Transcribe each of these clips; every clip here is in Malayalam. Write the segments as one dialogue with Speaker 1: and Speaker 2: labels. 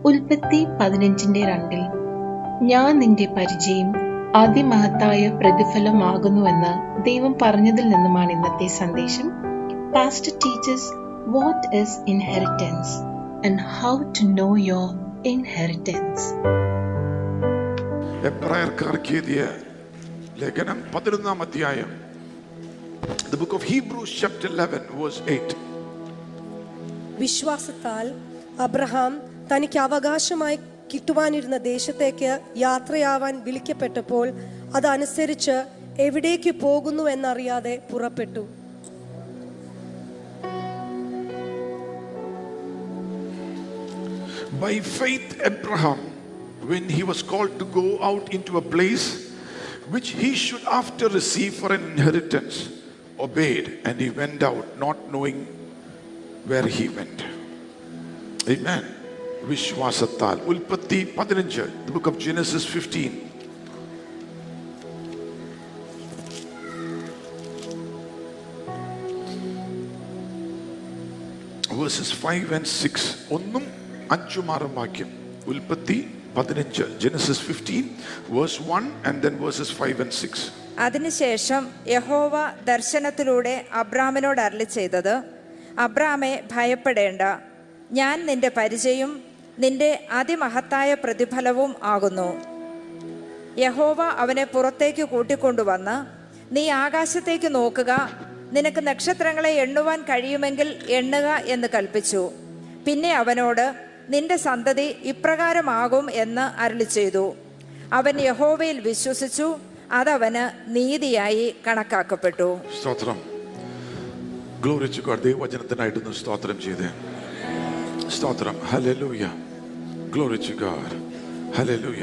Speaker 1: ഉൽപ്പത്തി പതിനഞ്ചിന്റെ രണ്ടിൽ ഞാൻ നിന്റെ പരിചയം അതിമഹത്തായ പ്രതിഫലമാകുന്നുവെന്ന് ദൈവം പറഞ്ഞതിൽ നിന്നുമാണ് ഇന്നത്തെ സന്ദേശം pastor teachers what is inheritance and how to know your inheritance
Speaker 2: എബ്രായർക്കാർക്ക് എഴുതിയ ലേഖനം പതിനൊന്നാം അധ്യായം The book of Hebrews chapter 11 verse 8
Speaker 3: വിശ്വാസത്താൽ അബ്രഹാം തനിക്ക് അവകാശമായി കിട്ടുവാനിരുന്ന ദേശത്തേക്ക് യാത്രയാവാൻ വിളിക്കപ്പെട്ടപ്പോൾ അതനുസരിച്ച് എവിടേക്ക് പോകുന്നു എന്നറിയാതെ പുറപ്പെട്ടു
Speaker 2: By faith Abraham when he was called to go out into a place which he should after receive for an inheritance obeyed and he went out not knowing where he went Amen വിശ്വാസത്താൽ ഉൽപ്പത്തി പതിനഞ്ച് the book of Genesis 15 verses five and six ഒന്നും അഞ്ചും ആറും വാക്യം ഉൽപ്പത്തി പതിനഞ്ച് Genesis fifteen verse one and then verses five and six
Speaker 4: അതിനുശേഷം യഹോവ ദർശനത്തിലൂടെ അബ്രാമിനോട് അരളി ചെയ്തത് അബ്രാമെ ഭയപ്പെടേണ്ട ഞാൻ നിന്റെ പരിചയം നിന്റെ അതിമഹത്തായ പ്രതിഫലവും ആകുന്നു യഹോവ അവനെ പുറത്തേക്ക് കൂട്ടിക്കൊണ്ടുവന്ന് നീ ആകാശത്തേക്ക് നോക്കുക നിനക്ക് നക്ഷത്രങ്ങളെ എണ്ണുവാൻ കഴിയുമെങ്കിൽ എണ്ണുക എന്ന് കൽപ്പിച്ചു പിന്നെ അവനോട് നിന്റെ സന്തതി ഇപ്രകാരമാകും എന്ന് അരുളി ചെയ്തു അവൻ യഹോവയിൽ വിശ്വസിച്ചു അതവന് നീതിയായി കണക്കാക്കപ്പെട്ടു
Speaker 2: സ്തോത്രം ഗ്ലോറിച്ചു ഗോഡ് ദൈവവചനത്തിനായിട്ടൊന്ന് സ്തോത്രം ചെയ്തേ സ്തോത്രം ഹലലൂയ ഗ്ലോറിച്ചു ഗോഡ് ഹലലൂയ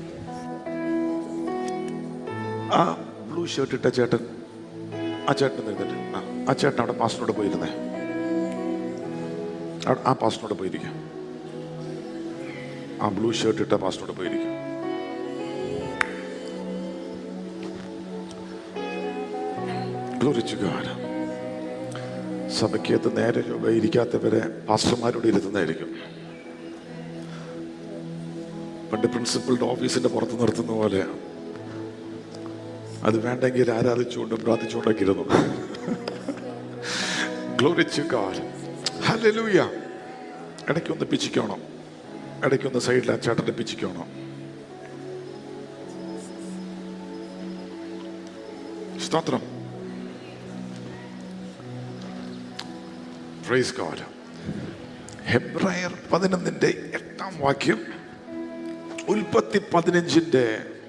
Speaker 2: ആ ബ്ലൂ ഷർട്ട് ഇട്ട ചേട്ടൻ ആ ചേട്ടൻ നിന്നിട്ട് ആ ആ ചേട്ടൻ അവിടെ പാസ്റ്ററിനോട് പോയിരുന്നേ അവിടെ ആ പാസ്റ്ററിനോട് പോയിരിക്കും ആ ബ്ലൂ ഷർട്ട് ഇട്ട പാസ്റ്ററിനോട് പോയിരിക്കും ഗ്ലോറിച്ചു ഗോഡ് സഭയ്ക്കകത്ത് നേരെ ചൊവ്വ ഇരിക്കാത്തവരെ പാസ്റ്റർമാരോട് ഇരുത്തുന്നതായിരിക്കും പണ്ട് പ്രിൻസിപ്പളുടെ ഓഫീസിന്റെ പുറത്ത് നിർത്തുന്ന പോലെ അത് വേണ്ടെങ്കിൽ ആരാധിച്ചുകൊണ്ടും പ്രാർത്ഥിച്ചുകൊണ്ടൊക്കെ ഇരുന്നു ഗ്ലോറിച്ചു ഗോഡ് ഹല്ലേലൂയ ഇടയ്ക്കൊന്ന് പിച്ചിക്കണം ഇടയ്ക്കൊന്ന് സൈഡിൽ ആ ചേട്ടനെ പിച്ചിക്കണം സ്തോത്രം പ്രൈസ് ഗോഡ് ഹെബ്രായർ പതിനൊന്നിന്റെ എട്ടാം വാക്യം ഉൽപ്പത്തി പതിനഞ്ചിന്റെ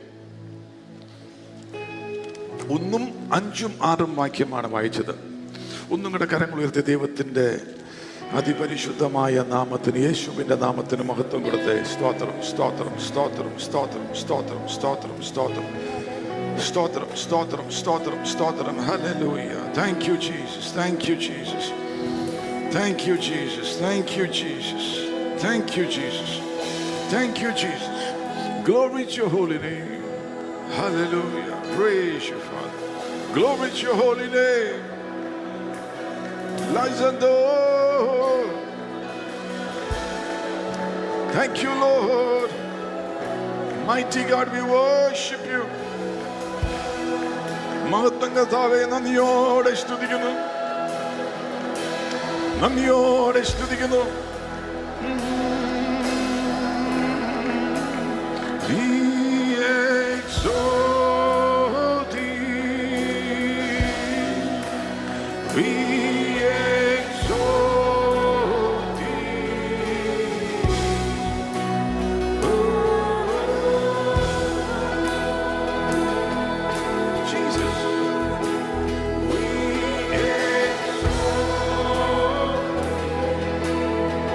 Speaker 2: ഒന്നും അഞ്ചും ആറും വാക്യമാണ് വായിച്ചത് ഒന്നും കൂടെ കരങ്ങൾ ഉയർത്തി ദൈവത്തിന്റെ അതിപരിശുദ്ധമായ നാമത്തിന് യേശുവിന്റെ നാമത്തിന് മഹത്വം കൊടുത്തേ സ്തോത്രം സ്തോത്രം സ്തോത്രം സ്തോത്രം സ്തോത്രം സ്തോത്രം സ്തോത്രം സ്തോത്രം സ്തോത്രം സ്തോത്രം സ്തോത്രം hallelujah thank you Jesus thank you Jesus thank you Jesus thank you Jesus thank you Jesus thank you Jesus Glory to your holy name. Hallelujah. Praise you, Father. Glory to your holy name. Lizando. Thank you, Lord. Mighty God, we worship you. മഹത്വം കർത്താവെ നന്ദിയോടെ സ്തുതിക്കുന്നു നന്ദിയോടെ സ്തുതിക്കുന്നു Be exalted. Be exalted. Jesus. We exalt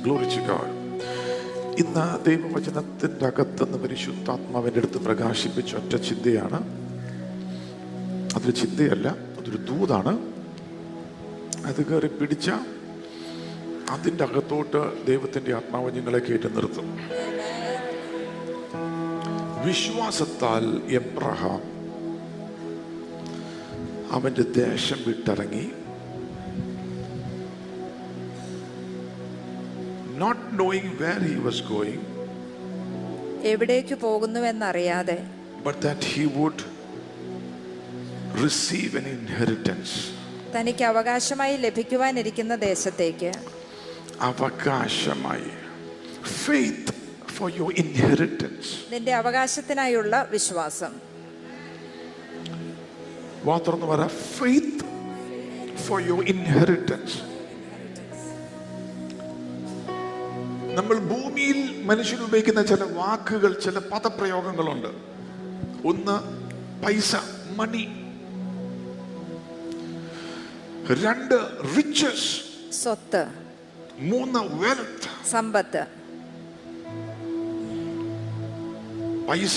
Speaker 2: glorify God ഇന്ന് ദൈവവചനത്തിൻ്റെ അകത്തുനിന്ന് പരിശുദ്ധാത്മാവിൻ്റെ അടുത്ത് പ്രകാശിപ്പിച്ച ഒറ്റ ചിന്തയാണ് അതൊരു ചിന്തയല്ല അതൊരു ദൂതാണ് അത് കയറി പിടിച്ച അതിൻ്റെ അകത്തോട്ട് ദൈവത്തിൻ്റെ ആത്മാവ് നിങ്ങളെ കയറ്റി നിർത്തും വിശ്വാസത്താൽ എബ്രഹാം അവന്റെ ദേശം വിട്ടിറങ്ങി not knowing where he was going
Speaker 4: എവിടേക്ക് പോകുന്നുവെന്നറിയാതെ
Speaker 2: but that he would receive an inheritance.
Speaker 4: തനിക്ക് അവകാശമായി ലഭിക്കുവാനിരിക്കുന്ന ദേശത്തേക്ക്
Speaker 2: അവകാശമായി faith for your inheritance.
Speaker 4: നിന്റെ അവകാശത്തിനായുള്ള വിശ്വാസം
Speaker 2: വാ തുറന്ന് പറ faith for your inheritance. നമ്മൾ ഭൂമിയിൽ മനുഷ്യർ ഉപയോഗിക്കുന്ന ചില വാക്കുകൾ ചില പദപ്രയോഗങ്ങളുണ്ട് ഒന്ന് പൈസ മണി രണ്ട് റിച്ചസ്
Speaker 4: സ്വത്ത്
Speaker 2: മൂന്ന് വെൽത്ത്
Speaker 4: സമ്പത്ത്
Speaker 2: പൈസ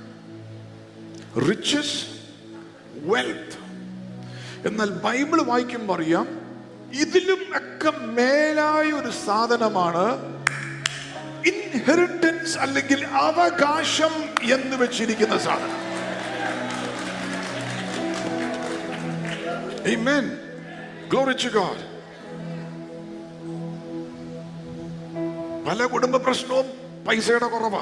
Speaker 2: റിച്ചസ് വെൽത്ത് എന്നാൽ ബൈബിൾ വായിക്കുമ്പോൾ അറിയാം ഇതിലും ഒക്കെ മേലായ ഒരു സാധനമാണ് ഇൻഹെറിറ്റൻസ് അല്ലെങ്കിൽ അവകാശം എന്ന് വെച്ചിരിക്കുന്ന സാധനം Amen. Glory to God. പല കുടുംബ പ്രശ്നവും പൈസയുടെ കുറവാ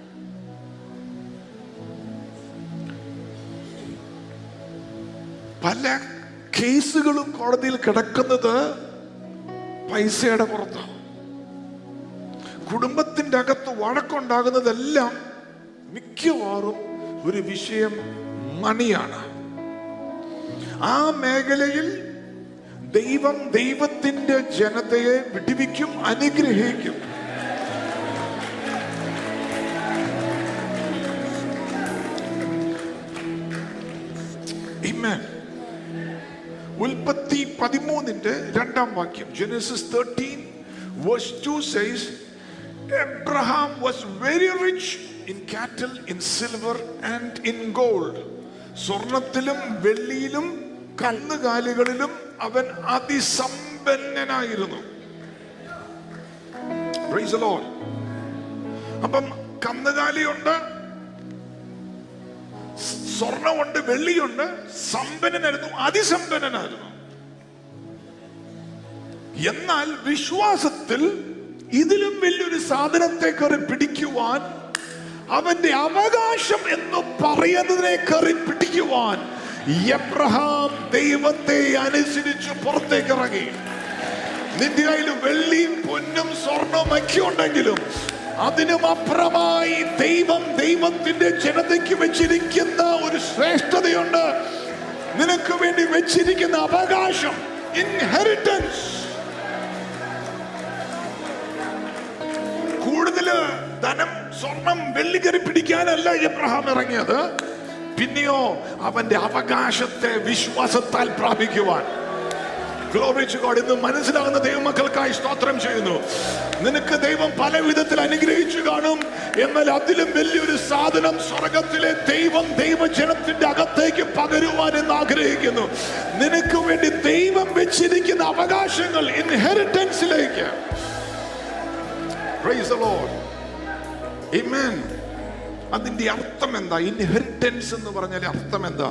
Speaker 2: പല കേസുകളും കോടതിയിൽ കിടക്കുന്നത് പൈസയുടെ പുറത്താണ് കുടുംബത്തിന്റെ അകത്ത് വഴക്കുണ്ടാകുന്നതെല്ലാം മിക്കവാറും ഒരു വിഷയം മണിയാണ് ആ മേഖലയിൽ ദൈവം ദൈവത്തിന്റെ ജനതയെ വിടിവിക്കും അനുഗ്രഹിക്കും Amen. ഉൽപ്പത്തി പതിമൂന്നിന്റെ രണ്ടാം വാക്യം Genesis thirteen verse two says Abraham was very rich in cattle in silver and in gold സ്വർണത്തിലും വെള്ളിയിലും കന്നുകാലികളിലും അവൻ അതിസമ്പന്നനായിരുന്നു Praise the Lord. അപ്പം കന്നുകാലിയുണ്ട് സ്വർണമുണ്ട് വെള്ളിയുണ്ട് സമ്പന്നനായിരുന്നു അതിസമ്പന്നനായിരുന്നു എന്നാൽ വിശ്വാസത്തിൽ ഇതിലും വലിയൊരു സാധനത്തെ കയറി പിടിക്കുവാൻ അവന്റെ അവകാശം എന്ന് പറയുന്നതിനെ കയറി പിടിക്കുവാൻ എബ്രഹാം ദൈവത്തെ അനുസരിച്ച് പുറത്തേക്ക് ഇറങ്ങി നിന്റെ കയ്യിൽ വെള്ളിയും പൊന്നും സ്വർണവും ഒക്കെ ഉണ്ടെങ്കിലും അതിനും അപ്പുറമായി ദൈവം ദൈവത്തിന്റെ ജനതയ്ക്ക് വെച്ചിരിക്കുന്ന ഒരു ശ്രേഷ്ഠതയുണ്ട് നിനക്ക് വേണ്ടി വെച്ചിരിക്കുന്ന അവകാശം ഇൻഹെറിറ്റൻസ് കൂടുതല് ധനം സ്വർണം വെള്ളിക്കറി പിടിക്കാനല്ല എബ്രഹാം ഇറങ്ങിയത് പിന്നെയോ അവന്റെ അവകാശത്തെ വിശ്വാസത്താൽ പ്രാപിക്കുവാൻ Glory to God. ഇന്ന് മനസ്സിലാകുന്ന ദൈവമക്കൾക്കായി സ്തോത്രം ചെയ്യുന്നു നിനക്ക് ദൈവം പല വിധത്തിൽ അനുഗ്രഹിച്ചു കാണും എന്നാൽ അതിലും വലിയൊരു സാധനം സ്വർഗത്തിലെ ദൈവം ദൈവജനത്തിന്റെ അകത്തേക്ക് പകരുവാൻ എന്ന് ആഗ്രഹിക്കുന്നു നിനക്ക് വേണ്ടി ദൈവം വെച്ചിരിക്കുന്ന അവകാശങ്ങൾ ഇൻഹെറിറ്റൻസിലേക്ക് Praise the Lord. Amen. അതിന്റെ അർത്ഥം എന്താ ഇൻഹെറിറ്റൻസ് എന്ന് പറഞ്ഞാൽ അർത്ഥം എന്താ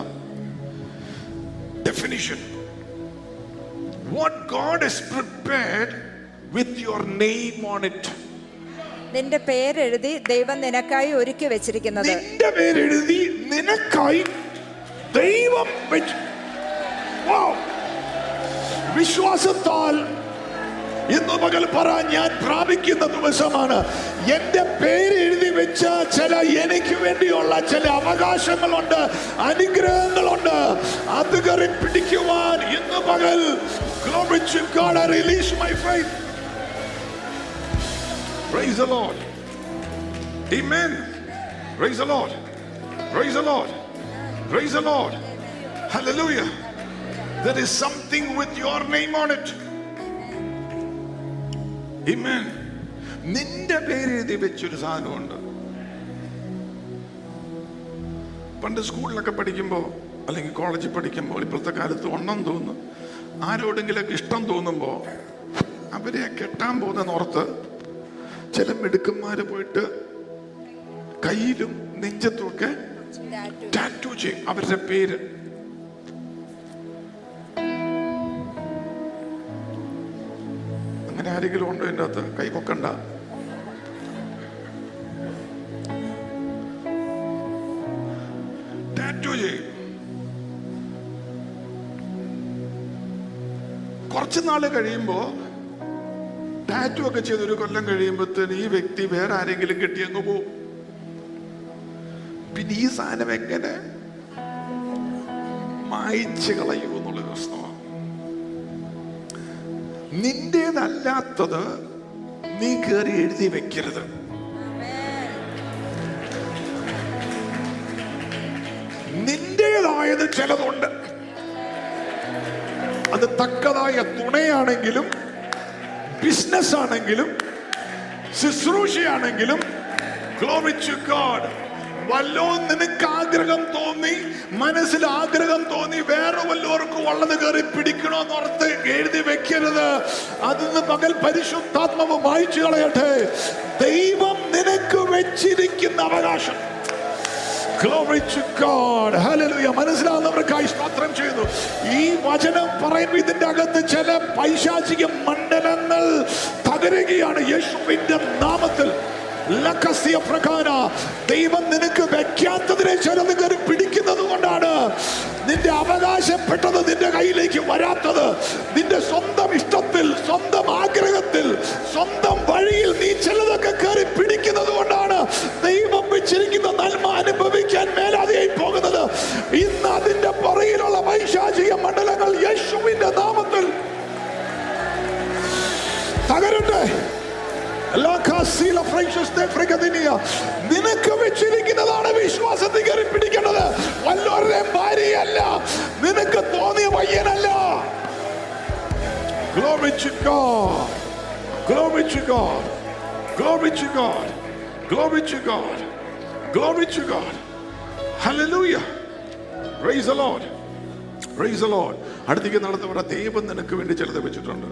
Speaker 2: definition what God has prepared with your name on it.
Speaker 4: നിന്റെ പേരെഴുതി ദൈവം നിനക്കായി ഒരുക്കി വെച്ചിരിക്കുന്നത്
Speaker 2: നിന്റെ പേരെഴുതി നിനക്കായി ദൈവം വെച്ച് Wow. വിശ്വാസത്താൽ ഇന്ന് പകൽ പറ ഞാൻ പ്രാപിക്കുന്ന ദിവസമാണ് എന്റെ പേര് എഴുതി വെച്ച ചില എനിക്ക് വേണ്ടിയുള്ള ചില അവകാശങ്ങളുണ്ട് അനുഗ്രഹങ്ങളുണ്ട് അത് കയറി പിടിക്കുവാൻ ഇന്ന് പകൽ Glory to God, I release my faith. Praise the Lord. Amen. Praise the Lord. Praise the Lord. Praise the Lord. Hallelujah. There is something with your name on it. Amen. നിന്റെ പേര് എഴുതി വെച്ചൊരു സാധനമുണ്ട് പണ്ട് സ്കൂളിലൊക്കെ പഠിക്കുമ്പോൾ അല്ലെങ്കിൽ കോളേജിൽ പഠിക്കുമ്പോൾ ഇപ്പോഴത്തെ കാലത്ത് ഒണ്ണം തോന്നും ആരോടെങ്കിലൊക്കെ ഇഷ്ടം തോന്നുമ്പോൾ അവരെ കെട്ടാൻ പോകുന്ന ഓർത്ത് ചില മിടുക്കന്മാര് പോയിട്ട് കയ്യിലും നെഞ്ചത്തുമൊക്കെ ടാറ്റു ചെയ്യും അവരുടെ പേര് അങ്ങനെ ആരെങ്കിലും ഉണ്ടോ എൻ്റെ അകത്ത് കൈ പൊക്കണ്ട ടാറ്റു ചെയ്യും കുറച്ച് നാള് കഴിയുമ്പോ ടാറ്റു ഒക്കെ ചെയ്ത് ഒരു കൊല്ലം കഴിയുമ്പോഴത്തേന് ഈ വ്യക്തി വേറെ ആരെങ്കിലും കെട്ടി അങ്ങ് പോവും പിന്നെ ഈ സാധനം എങ്ങനെ മായിച്ച് കളയൂ എന്നുള്ള പ്രശ്നമാണ് നിന്റേതല്ലാത്തത് നീ കയറി എഴുതി വെക്കരുത് നിന്റേതായത് ചിലതുണ്ട് അത് തക്കതായ തുണയാണെങ്കിലും ബിസിനസ് ആണെങ്കിലും ശുശ്രൂഷയാണെങ്കിലും Glory to God. വല്ലോ നിനക്ക് ആഗ്രഹം തോന്നി മനസ്സിൽ ആഗ്രഹം തോന്നി വേറെ വല്ലവർക്കും ഉള്ളത് കയറി പിടിക്കണോന്ന് ഓർത്ത് എഴുതി വെക്കരുത് അതിന്ന് പകൽ പരിശുദ്ധാത്മാവ് വായിച്ചു കളയട്ടെ ദൈവം നിനക്ക് വെച്ചിരിക്കുന്ന അവകാശം Glory to God. Hallelujah. മനസ്സിലാവുന്നവർക്കായി സ്തോത്രം ചെയ്യുന്നു ഈ വചനം പറയുമ്പോൾ ഇതിന്റെ അകത്ത് ചില പൈശാചിക മണ്ഡലങ്ങൾ തകരുകയാണ് യേശുവിന്റെ നാമത്തിൽ ലക്കസ്യ പ്രകാര ദൈവം നിനക്ക് വെക്കാത്തതിനെ ചിലത് കയറി പിടിക്കുന്നത് കൊണ്ടാണ് നിന്റെ അവകാശപ്പെട്ടത് നിന്റെ കയ്യിലേക്ക് വരാത്തത് നിന്റെ സ്വന്തം ഇഷ്ടത്തിൽ സ്വന്തം ആഗ്രഹത്തിൽ സ്വന്തം വഴിയിൽ നീ ചിലതൊക്കെ കയറി പിടിക്കുന്നത് കൊണ്ടാണ് ദൈവം വെച്ചിരിക്കുന്ന നന്മ അനുഭവിക്കാൻ മേലാതെയായി പോകുന്നത് ഇന്ന് അതിന്റെ പുറകിലുള്ള വൈശാചിക മണ്ഡലങ്ങൾ യേശുവിന്റെ നാമത്തിൽ തകരട്ടെ ലോകാസീല പ്രൈശസ്തേ പ്രഗതിനിയ. നിനക്ക് വെച്ചിരിക്കുന്നതാണ് വിശ്വാസത്തിൽ കയറി പിടിക്കേണ്ടത് വല്ലവരുടെയും ഭാര്യയല്ല നിനക്ക് തോന്നിയ പയ്യനല്ല Glory to God. Glory to God. Glory to God. Glory to God. Glory to God. Hallelujah. Praise the Lord. Praise the Lord. അടുത്തേക്ക് നടന്നു പറ ദൈവം നിനക്ക് വേണ്ടി ചിലത് വെച്ചിട്ടുണ്ട്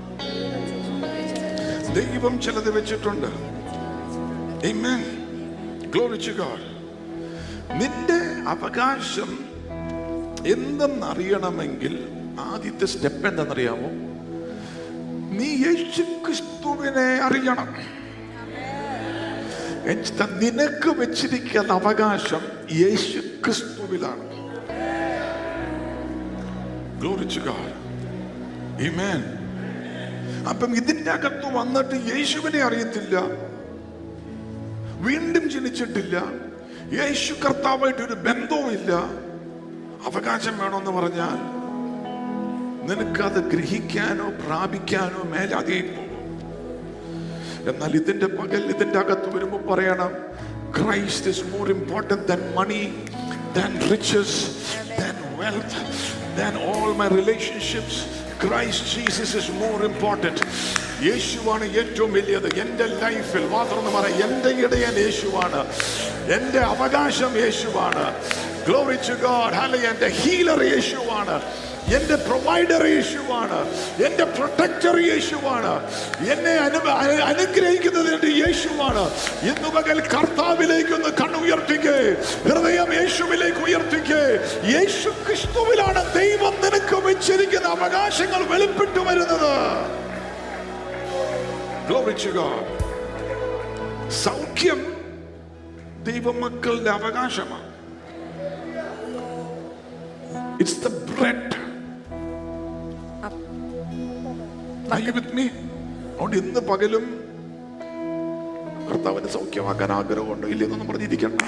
Speaker 2: ദൈവം ചിലത് വെച്ചിട്ടുണ്ട് Amen. Glory to God. നിന്റെ അവകാശം എന്തെന്നറിയണമെങ്കിൽ ആദ്യത്തെ സ്റ്റെപ്പ് എന്തെന്നറിയാമോ നീ യേശു ക്രിസ്തുവിനെ അറിയണം എന്നുവെച്ചാ നിനക്ക് വെച്ചിരിക്കുന്ന അവകാശം യേശു ക്രിസ്തുവിലാണ് Glory to God. Amen. അപ്പം ഇതിന്റെ അകത്ത് വന്നിട്ട് യേശുവിനെ അറിയത്തില്ല വീണ്ടും ജനിച്ചിട്ടില്ല യേശു കർത്താവായിട്ട് ഒരു ബന്ധവും ഇല്ല അവകാശം വേണമെന്ന് പറഞ്ഞാൽ നിനക്കത് ഗ്രഹിക്കാനോ പ്രാപിക്കാനോ മേലാതെ പോകും എന്നാൽ ഇതിന്റെ പകൽ ഇതിന്റെ അകത്ത് വരുമ്പോൾ പറയണം Christ is more important than money than riches than wealth than all my relationships Christ Jesus is more important യേശുവാണ് ഏറ്റവും വലിയത് എൻ്റെ ലൈഫിൽ മാത്രം എന്ന് പറയാം എൻ്റെ ഇടയൻ യേശുവാണ് എൻ്റെ അവകാശം യേശുവാണ് ഗ്ലോറി ടു ഗോഡ് ഹല്ലേലൂയ എൻ്റെ ഹീലർ യേശുവാണ് എന്റെ പ്രൊവൈഡർ യേശുവാണ് എന്റെ പ്രൊട്ടക്ടർ യേശുവാണ് എന്നെ അനു അനു- അനുഗ്രഹിക്കുന്നത് എന്റെ യേശുവാണ് ഇന്ന് പകൽ കർത്താവിലേക്ക് ഒന്ന് കണ്ണുയർത്തിക്കേ ഹൃദയം യേശുവിലേക്ക് ഉയർത്തിക്കേ യേശു ക്രിസ്തുവിലാണ് ദൈവം നിനക്ക് വെച്ചിരിക്കുന്ന അവകാശങ്ങൾ വെളിപ്പെട്ടു വരുന്നത് Glory to God. സൗഖ്യം ദൈവമക്കളുടെ അവകാശമാണ് it's the bread Are you with me? അതുകൊണ്ട് ഇന്ന് പകലും കർത്താവിനെ സൗഖ്യമാക്കാൻ ആഗ്രഹമുണ്ടോ ഇല്ലെന്നൊന്നും പറഞ്ഞിരിക്കണ്ട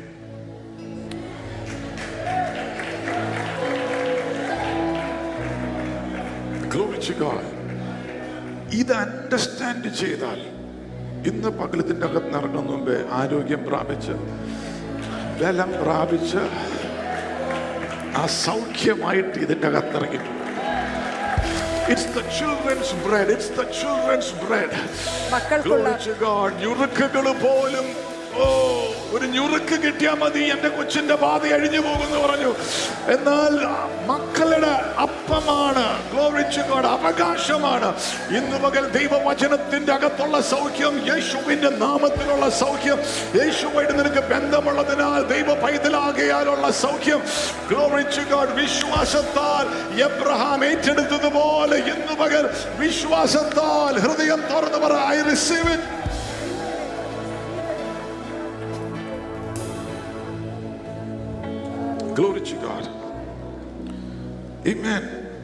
Speaker 2: Glory to God. ഇത് അണ്ടർസ്റ്റാൻഡ് ചെയ്താൽ ഇന്ന് പകലത്തിന്റെ അകത്ത് ഇറങ്ങുന്ന മുമ്പേ ആരോഗ്യം പ്രാപിച്ച് ബലം പ്രാപിച്ച് ആ സൗഖ്യമായിട്ട് ഇതിന്റെ അകത്ത് ഇറങ്ങിയിട്ടുണ്ട് It's the children's bread. It's the children's bread.
Speaker 4: മക്കൾക്കുള്ള
Speaker 2: Glory to God. ഞുറുക്കുകൾ പോലും ഓ ഒരു ഞുറുക്ക് കിട്ടിയാൽ മതി എന്റെ കൊച്ചിന്റെ ബാധ അഴിഞ്ഞു പോകുന്നു പറഞ്ഞു എന്നാൽ മക്കളുടെ അപ്പമാണ് Glory to God. അവകാശമാണ് ഇന്ന് പകൽ ദൈവവചനത്തിന്റെ അകത്തുള്ള സൗഖ്യം യേശുവിന്റെ നാമത്തിലുള്ള സൗഖ്യം യേശുവായിട്ട് നിനക്ക് ബന്ധമുള്ളതിനാൽ ദൈവ പൈതലാകയാലുള്ള സൗഖ്യം Glory to God. വിശ്വാസത്താൽ എബ്രഹാം ഏറ്റെടുത്തതുപോലെ ഇന്ന് പകൽ വിശ്വാസത്താൽ ഹൃദയം തുറന്നു പറ I receive it Glory to God. Amen.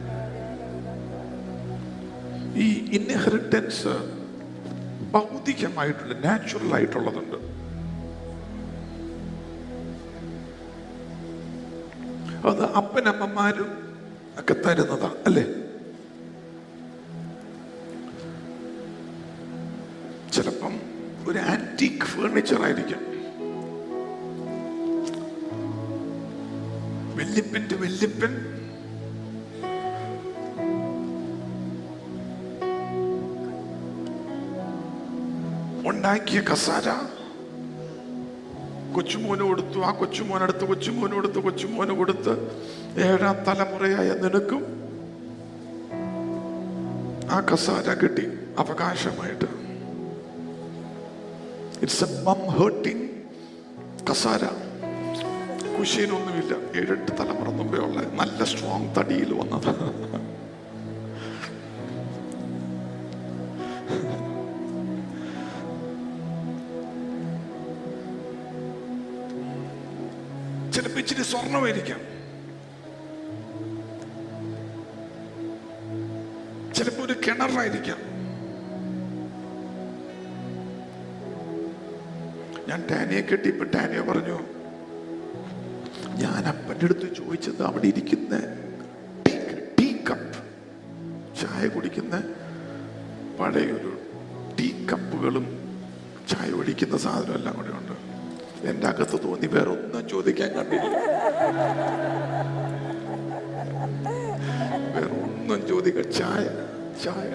Speaker 2: ഈ ഇൻഹെറിറ്റൻസ് ഭൗതികമായിട്ടുള്ള നാച്ചുറൽ ആയിട്ടുള്ളതുണ്ട് അത് അപ്പനമ്മമാരും ഒക്കെ തരുന്നതാ അല്ലേ ചിലപ്പം ഒരു ആന്റിക് ഫേർണിച്ചർ ആയിരിക്കും വല്യപ്പൻ്റെ വല്യപ്പൻ ഉണ്ടാക്കിയ കസാര കൊച്ചുമോന് കൊടുത്തു ആ കൊച്ചുമോനടുത്ത് കൊച്ചുമോന് കൊടുത്ത് കൊച്ചുമോന് കൊടുത്ത് ഏഴാം തലമുറയായ നിനക്കും ആ കസാര കിട്ടി അവകാശമായിട്ട് ഇറ്റ്സ് എ മം ഹേർട്ടിങ് കസാര കുശീനൊന്നുമില്ല ഏഴെട്ട് തലമുറ മുമ്പേ ഉള്ള നല്ല സ്ട്രോങ് തടിയിൽ വന്നത് ചിലപ്പോ ഇച്ചിരി സ്വർണമായിരിക്കാം ചിലപ്പോ ഒരു കിണറായിരിക്കാം ഞാൻ ടാനിയെ കെട്ടിയപ്പോ ടാനിയ പറഞ്ഞു ഞാൻ അപ്പൻ്റെ അടുത്ത് ചോദിച്ചത് അവിടെ ഇരിക്കുന്ന ടീ- ടീ കപ്പ് ചായ കുടിക്കുന്ന പഴയൊരു ടീ കപ്പുകളും ചായ ഒഴിക്കുന്ന സാധനം എല്ലാം കൂടെ ഉണ്ട് എൻ്റെ അകത്ത് തോന്നി വേറെ ഒന്നും ചോദിക്കാൻ കണ്ടില്ല വേറെ ഒന്നും ചോദിക്കാൻ ചായ ചായ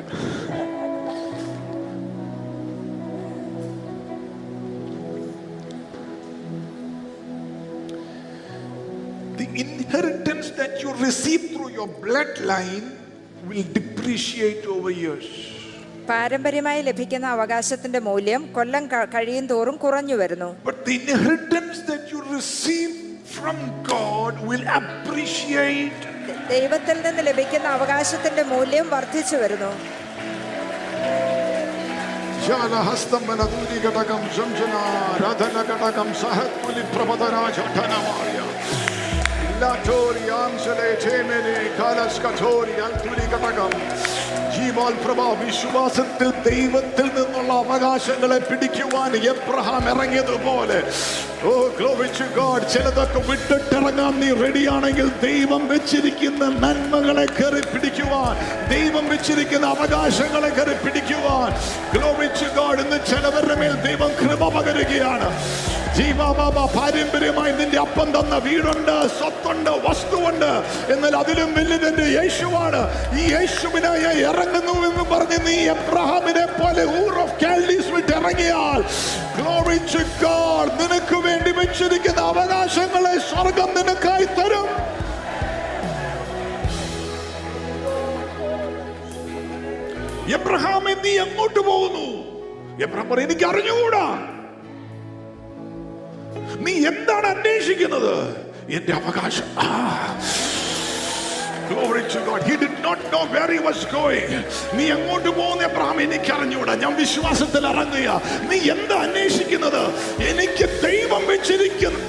Speaker 2: the inheritance that you receive through your bloodline will depreciate over years.
Speaker 4: പാരമ്പര്യമായി ലഭിക്കുന്ന അവകാശത്തിന്റെ മൂല്യം കൊല്ലം ക- കഴിയും തോറും കുറഞ്ഞു വരുന്നു
Speaker 2: But the inheritance that you receive from God will appreciate.
Speaker 4: ദൈവത്തിൽ നിന്ന് ലഭിക്കുന്ന അവകാശത്തിന്റെ മൂല്യം വർദ്ധിച്ചു വരുന്നു
Speaker 2: ജാലഹസ്തംബനദൂരി ഘടകം ശംശന രഥന ഘടകം സഹത്കുലി പ്രഭതരാജഠനമായ ലാറ്റോറിയാംശലെ ചേമനെ കാലസ്കഥോരി അൽത്തുലി ഘടകം ജീവാൽപ്രഭ വിശ്വാസത്തിൽ ദൈവത്തിൽ നിന്നുള്ള അവകാശങ്ങളെ പിടിക്കുവാൻ എബ്രഹാം ഇറങ്ങിയതുപോലെ ഓ ഗ്ലോവിച്ച് ഗോഡ് ചിലതൊക്കെ വിട്ടിട്ടിറങ്ങാൻ നീ റെഡിയാണെങ്കിൽ ദൈവം വെച്ചിരിക്കുന്ന നന്മകളെ കയറി പിടിക്കുവാൻ ദൈവം വെച്ചിരിക്കുന്ന അവകാശങ്ങളെ കയറി പിടിക്കുവാൻ ഗ്ലോവിച്ച് ഗോഡ് ഇന്ന് ചിലവരുടെ മേൽ ദൈവം കൃപ പകരുകയാണ് ജീവാബാബ പാരമ്പര്യമായി നിന്റെ അപ്പം തന്ന വീടുണ്ട് സ്വത്തുണ്ട് വസ്തുവുണ്ട് എന്നാൽ അതിലും വലുതെന്റെ യേശുവാണ് ഈ യേശുവിനായി ഇറങ്ങുന്നു എന്ന് പറഞ്ഞ് നീ എബ്രഹാമിനെ പോലെ ഊർ ഓഫ് കാൽഡീസ് വിട്ട് ഇറങ്ങിയാൽ Glory to God. നിനക്ക് വേണ്ടി വെച്ചിരിക്കുന്ന അവകാശങ്ങളെ സ്വർഗം നിനക്കായി തരും എബ്രഹാമെ നീ എങ്ങോട്ട് പോകുന്നു എബ്രഹാം പറയും എനിക്ക് അറിഞ്ഞുകൂടാ നീ എന്താണ് അന്വേഷിക്കുന്നത് എന്റെ അവകാശം ആ. Glory to God. He did not know where he was going. നീ എങ്ങോട്ട് പോകുന്ന എബ്രഹാം എനിക്ക് അറിഞ്ഞൂടാ ഞാൻ വിശ്വാസത്തിൽ ഇറങ്ങുക നീ എന്താ അന്വേഷിക്കുന്നത് എനിക്ക് ദൈവം വെച്ചിരിക്കുന്നു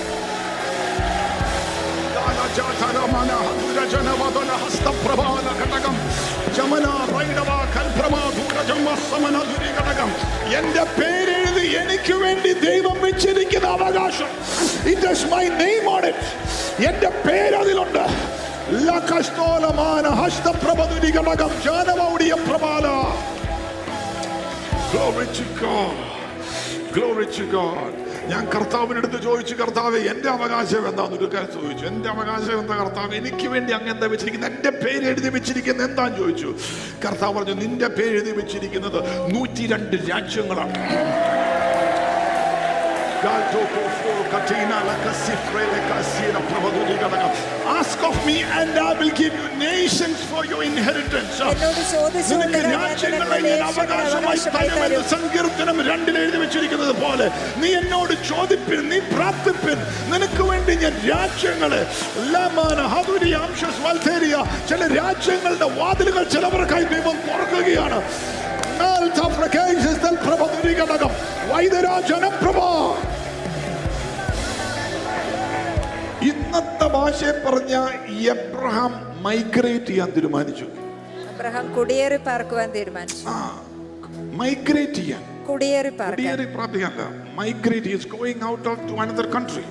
Speaker 2: എന്റെ പേരെഴുതി എനിക്ക് വേണ്ടി ദൈവം വെച്ചിരിക്കുന്ന അവകാശം it is my name on it എന്റെ പേര് അതിലുണ്ട് ലകസ്തോലമാന ഹസ്തപ്രഭതുരി ഘടകം ജാനമൗടിയ പ്രഭാല Glory to God. Glory to God. ഞാൻ കർത്താവിനടുത്ത് ചോദിച്ചു കർത്താവ് എന്റെ അവകാശം എന്താന്ന് ഒരു കാര്യം ചോദിച്ചു എന്റെ അവകാശം എന്താ കർത്താവ് എനിക്ക് വേണ്ടി അങ്ങ് എന്താ വെച്ചിരിക്കുന്നത് എന്റെ പേര് എഴുതി വെച്ചിരിക്കുന്നത് എന്താന്ന് ചോദിച്ചു കർത്താവ് പറഞ്ഞു നിന്റെ പേര് എഴുതി വെച്ചിരിക്കുന്നത് നൂറ്റി രണ്ട് രാജ്യങ്ങളാണ് Ask of me and I will give you nations for your inheritance.
Speaker 4: എന്നോട് ചോദിച്ചുകൊണ്ട്
Speaker 2: നിനക്ക്
Speaker 4: ഞാൻ
Speaker 2: രാജ്യങ്ങളെ
Speaker 4: നിനക്ക്
Speaker 2: ഞാൻ
Speaker 4: ദേശങ്ങളെ
Speaker 2: അവകാശമായി
Speaker 4: അവകാശമായി
Speaker 2: തരുമെന്ന്
Speaker 4: തരും.
Speaker 2: സങ്കീർത്തനം രണ്ടിൽ എഴുതി വെച്ചിരിക്കുന്നത് പോലെ നീ എന്നോട് ചോദിപ്പിൻ നീ പ്രാർത്ഥിപ്പിൻ നിനക്ക് വേണ്ടി ഞാൻ രാജ്യങ്ങളെ ലമാന, ഹതുരി, അംശസ്, വൽത്തേരിയ, ചില രാജ്യങ്ങളുടെ വാതിലുകൾ ചിലവർക്കായി ദൈവം തുറക്കുകയാണ് എന്നാൽ തഫ്രകേശസ് തൽ പ്രഭതുരി ഘടകം വൈദ്യരാജനപ്രഭ ഇന്നത്തെ ഭാഷയെ പറഞ്ഞ എബ്രഹാം മൈഗ്രേറ്റ് ചെയ്യാൻ തീരുമാനിച്ചു
Speaker 4: അബ്രഹാം കുടിയേറി പാർക്കുവാൻ തീരുമാനിച്ചു
Speaker 2: ആ മൈഗ്രേറ്റ് ചെയ്യാൻ
Speaker 4: കുടിയേറി പാർക്കാൻ
Speaker 2: കുടിയേറി പ്രാർത്ഥിക്കല്ല migrate is going out of to another country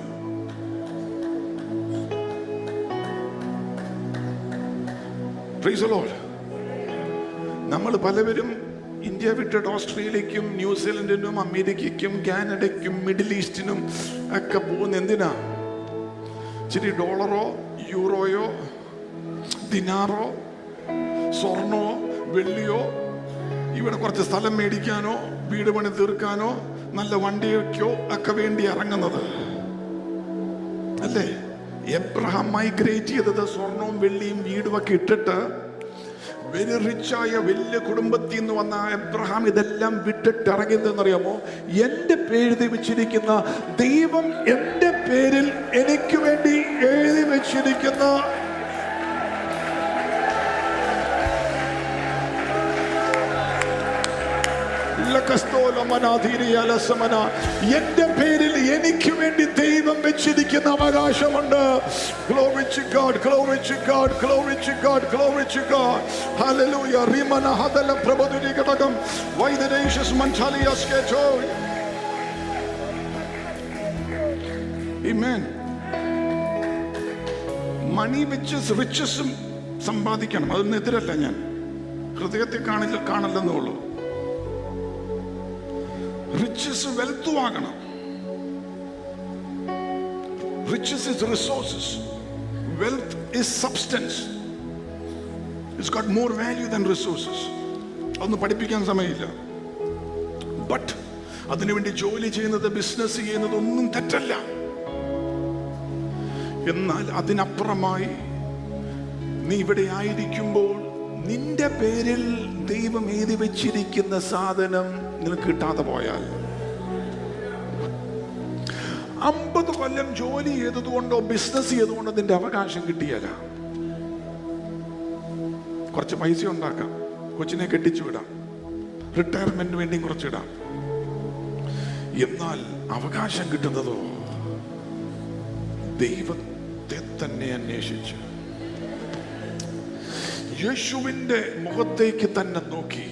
Speaker 2: നമ്മൾ പലവരും ഇന്ത്യ വിട്ടിട്ട് ഓസ്ട്രേലിയക്കും ന്യൂസിലൻഡിനും അമേരിക്കയ്ക്കും കാനഡയ്ക്കും മിഡിൽ ഈസ്റ്റിനും ഒക്കെ പോകുന്ന എന്തിനാ ഇച്ചിരി ഡോളറോ യൂറോയോ ദിനാറോ സ്വർണമോ വെള്ളിയോ ഇവിടെ കുറച്ച് സ്ഥലം മേടിക്കാനോ വീട് പണി തീർക്കാനോ നല്ല വണ്ടിയൊക്കെയോ ഒക്കെ വേണ്ടി ഇറങ്ങുന്നത് അല്ലേ എബ്രഹാം മൈഗ്രേറ്റ് ചെയ്തത് സ്വർണവും വെള്ളിയും വീടും ഒക്കെ ഇട്ടിട്ട് വെരി റിച്ചായ വലിയ കുടുംബത്തിൽ നിന്ന് വന്ന എബ്രഹാം ഇതെല്ലാം വിട്ടിട്ട് ഇറങ്ങിയതെന്നറിയാമോ എൻ്റെ പേര് വെച്ചിരിക്കുന്ന ദൈവം എൻ്റെ പേരിൽ എനിക്ക് വേണ്ടി എഴുതി വെച്ചിരിക്കുന്ന ലക്കസ്തോലമനാധീരിയാലസമന. എന്റെ പേരിൽ എനിക്ക് വേണ്ടി ദൈവം വെച്ചിരിക്കുന്ന അവകാശമുണ്ട് Glory to God, glory to God, glory to God, glory to God. Hallelujah. റിമന ഹദല പ്രഭതുരി ഘടകം വൈദരേഷസ് മൻചാലിയസ് കേട്ടോ. Amen. മണി വെച്ച് റിച്ചസും സമ്പാദിക്കണം അതൊന്നും എതിരല്ല ഞാൻ ഹൃദയത്തെ കാണില്ല കാണല്ലെന്നേ ഉള്ളൂ റിച്ചസ് വെൽത്തും ആകണം riches is resources wealth is substance it's got more value than resources അതൊന്നും പഠിപ്പിക്കാൻ സമയമില്ല ബട്ട് അതിനുവേണ്ടി ജോലി ചെയ്യുന്നത് ബിസിനസ് ചെയ്യുന്നത് ഒന്നും തെറ്റല്ല എന്നാൽ അതിനപ്പുറമായി നീ ഇവിടെ ആയിരിക്കുമ്പോൾ നിന്റെ പേരിൽ ദൈവം എഴുതി വെച്ചിരിക്കുന്ന സാധനം നിനക്ക് കിട്ടാതെ പോയാൽ അമ്പത് കൊല്ലം ജോലി ചെയ്തതുകൊണ്ടോ ബിസിനസ് ചെയ്തുകൊണ്ടോ നിന്റെ അവകാശം കിട്ടിയല്ല കുറച്ച് പൈസ ഉണ്ടാക്കാം കൊച്ചിനെ കെട്ടിച്ചു വിടാം റിട്ടയർമെന്റിന് വേണ്ടി കുറച്ചിടാം എന്നാൽ അവകാശം കിട്ടുന്നതോ ദൈവത്തെ തന്നെ അന്വേഷിച്ച് യേശുവിന്റെ മുഖത്തേക്ക് തന്നെ നോക്കി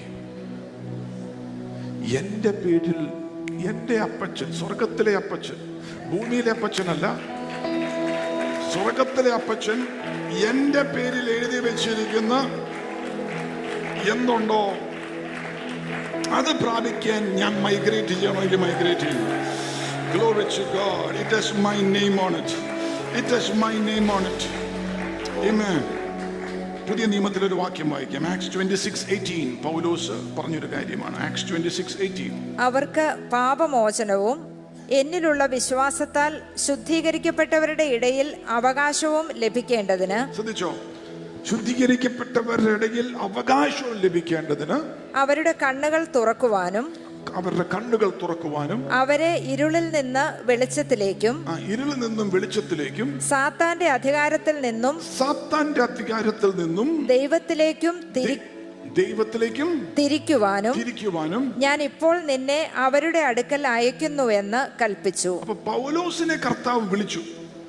Speaker 2: എന്റെ പേരിൽ എന്റെ അപ്പച്ചൻ സ്വർഗത്തിലെ അപ്പച്ചൻ ഭൂമിയിലെ അപ്പച്ചനല്ല സ്വർഗത്തിലെ അപ്പച്ചൻ എന്റെ പേരിൽ എഴുതി വെച്ചിരിക്കുന്ന എന്തുണ്ടോ അത് പ്രാപിക്കാൻ ഞാൻ മൈഗ്രേറ്റ് ചെയ്യണമെങ്കിൽ മൈഗ്രേറ്റ് ചെയ്യും Glory to God. It has my name on it. It has my name on it. Amen. പുതിയ നിയമത്തിൽ ഒരു വാക്യം വായിക്കാം ആക്സ് ട്വന്റി സിക്സ് എയ്റ്റീൻ പൗലോസ് പറഞ്ഞൊരു കാര്യമാണ് ആക്സ് ട്വന്റി സിക്സ് എയ്റ്റീൻ
Speaker 4: അവർക്ക് പാപമോചനവും എന്നിലുള്ള വിശ്വാസത്താൽ ശുദ്ധീകരിക്കപ്പെട്ടവരുടെ ഇടയിൽ അവകാശവും ലഭിക്കേണ്ടതിന്
Speaker 2: ശ്രദ്ധിച്ചോ ശുദ്ധീകരിക്കപ്പെട്ടവരുടെ ഇടയിൽ അവകാശവും ലഭിക്കേണ്ടതിന്
Speaker 4: അവരുടെ കണ്ണുകൾ തുറക്കുവാനും
Speaker 2: അവരുടെ കണ്ണുകൾ തുറക്കുവാനും
Speaker 4: അവരെ ഇരുളിൽ നിന്ന് വെളിച്ചത്തിലേക്കും
Speaker 2: ആ ഇരുളിൽ നിന്നും വെളിച്ചത്തിലേക്കും
Speaker 4: സാത്താന്റെ അധികാരത്തിൽ നിന്നും
Speaker 2: സാത്താന്റെ അധികാരത്തിൽ നിന്നും
Speaker 4: ദൈവത്തിലേക്കും തിരി
Speaker 2: ദൈവത്തിലേക്കും
Speaker 4: തിരിക്കുവാനും
Speaker 2: തിരിക്കുവാനും
Speaker 4: ഞാൻ ഇപ്പോൾ നിന്നെ അവരുടെ അടുക്കൽ അയക്കുന്നുവെന്ന് കൽപ്പിച്ചു
Speaker 2: അപ്പൊ പൗലോസിനെ കർത്താവ് വിളിച്ചു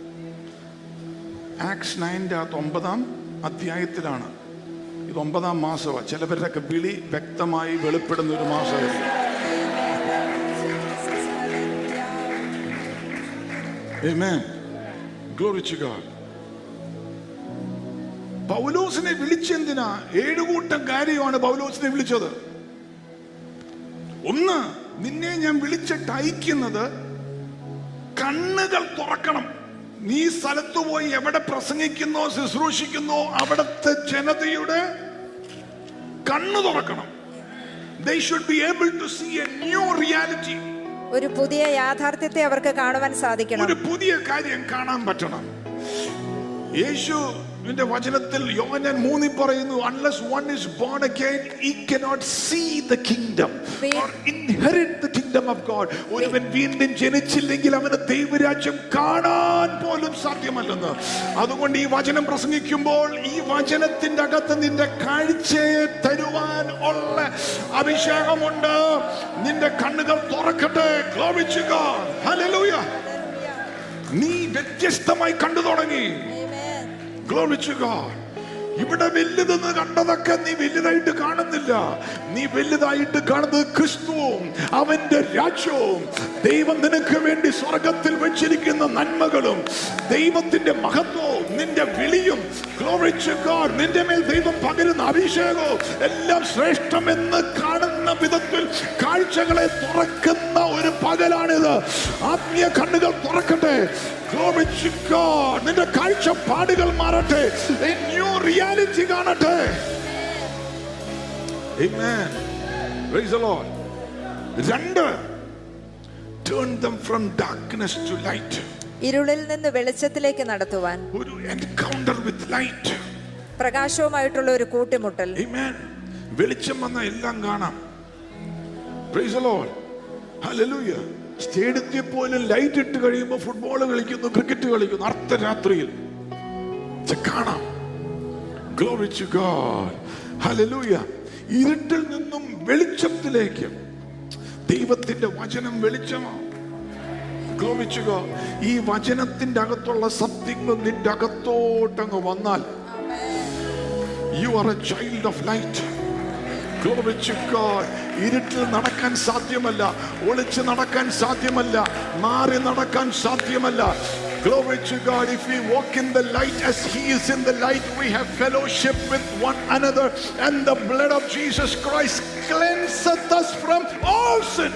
Speaker 2: ആക്സ് നയൻ്റെ അകത്ത് ഒമ്പതാം അധ്യായത്തിലാണ് ഇത് ഒമ്പതാം മാസമാണ് ചിലവരുടെയൊക്കെ വിളി വ്യക്തമായി വെളിപ്പെടുന്ന ഒരു മാസമായിരുന്നു Amen. Glory to God. പൗലോസിനെ വിളിച്ചെന്തിനാ ഏഴുകൂട്ടം കാര്യമാണ് പൗലോസിനെ വിളിച്ചത് ഒന്ന് നിന്നെ ഞാൻ വിളിച്ചിട്ട് അയക്കുന്നത് കണ്ണുകൾ തുറക്കണം നീ സ്ഥലത്ത് പോയി എവിടെ പ്രസംഗിക്കുന്നോ ശുശ്രൂഷിക്കുന്നോ അവിടുത്തെ ജനതയുടെ കണ്ണു തുറക്കണം they should be able to see a new reality
Speaker 4: ഒരു പുതിയ യാഥാർത്ഥ്യത്തെ അവർക്ക് കാണുവാൻ സാധിക്കണം
Speaker 2: ഒരു പുതിയ കാര്യം കാണാൻ പറ്റണം യേശുവിന്റെ വചനത്തിൽ യോഹന്നാൻ മൂന്നിൽ പറയുന്നു unless one is born again he cannot see the kingdom or inherit the kingdom of god ഒരുവൻ വീണ്ടും ജനിച്ചില്ലെങ്കിൽ അവന് ദൈവരാജ്യം കാണാൻ പോലും സാധ്യമല്ലെന്ന് അതുകൊണ്ട് ഈ വചനം പ്രസംഗിക്കുമ്പോൾ ഈ വചനത്തിന്റെ അകത്ത് നിന്റെ കാഴ്ചയെ തരുവാൻ ഉള്ള അഭിഷേകമുണ്ട് നിന്റെ കണ്ണുകൾ തുറക്കട്ടെ Glory to God. Hallelujah. നീ വ്യത്യസ്തമായി കണ്ടു തുടങ്ങി Glory to God. ഇവിടെ വലുതെന്ന് കണ്ടതൊക്കെ നീ വലുതായിട്ട് കാണുന്നില്ല നീ വലുതായിട്ട് കാണുന്നത് ക്രിസ്തുവും അവന്റെ രാജ്യവും ദൈവം നിനക്ക് വേണ്ടി സ്വർഗത്തിൽ വെച്ചിരിക്കുന്ന നന്മകളും ദൈവത്തിന്റെ മഹത്വവും നിന്റെ വിളിയും Glory to God. നിന്റെ മേൽ ദൈവം പകരുന്ന അഭിഷേകവും എല്ലാം ശ്രേഷ്ഠമെന്ന് കാണുന്ന വിധത്തിൽ കാഴ്ചകളെ തുറക്കുന്ന ഒരു പകലാണിത് ആത്മീയ കണ്ണുകൾ തുറക്കട്ടെ Glory to God. നിന്റെ കാഴ്ചപ്പാടുകൾ മാറട്ടെ A new reality കാണട്ടെ Amen. Praise the Lord. രണ്ട് turn them from darkness to light.
Speaker 4: ഇരുളിൽ നിന്ന് വെളിച്ചത്തിലേക്ക് നടത്തുവാൻ
Speaker 2: ഒരു എൻകൗണ്ടർ വിത്ത് ലൈറ്റ്
Speaker 4: പ്രകാശവുമായിട്ടുള്ള ഒരു കൂട്ടിമുട്ടൽ
Speaker 2: Amen. വെളിച്ചം വന്ന എല്ലാം കാണാം Praise the Lord. Hallelujah. സ്റ്റേഡിയത്തിൽ പോലും ലൈറ്റ് ഇട്ട് കഴിയുമ്പോൾ ഫുട്ബോൾ കളിക്കുന്നു ക്രിക്കറ്റ് കളിക്കുന്നു അർദ്ധരാത്രിയിൽ പക്ഷെ കാണാം Glory to God. Hallelujah. ഇരുട്ടിൽ നിന്നും വെളിച്ചത്തിലേക്ക് ദൈവത്തിന്റെ വചനം വെളിച്ചമാണ് Glory to God. ഈ വചനത്തിന്റെ അകത്തുള്ള സത്യങ്ങൾ നിന്റെ അകത്തോട്ടങ്ങ് വന്നാൽ you are a child of light Glory to God. ഇരുട്ടിൽ നടക്കാൻ സാധ്യമല്ല ഒളിച്ച് നടക്കാൻ സാധ്യമല്ല മാറി നടക്കാൻ സാധ്യമല്ല Glory to God. If we walk in the light as He is in the light, we have fellowship with one another, and the blood of Jesus Christ cleanseth us from all sin.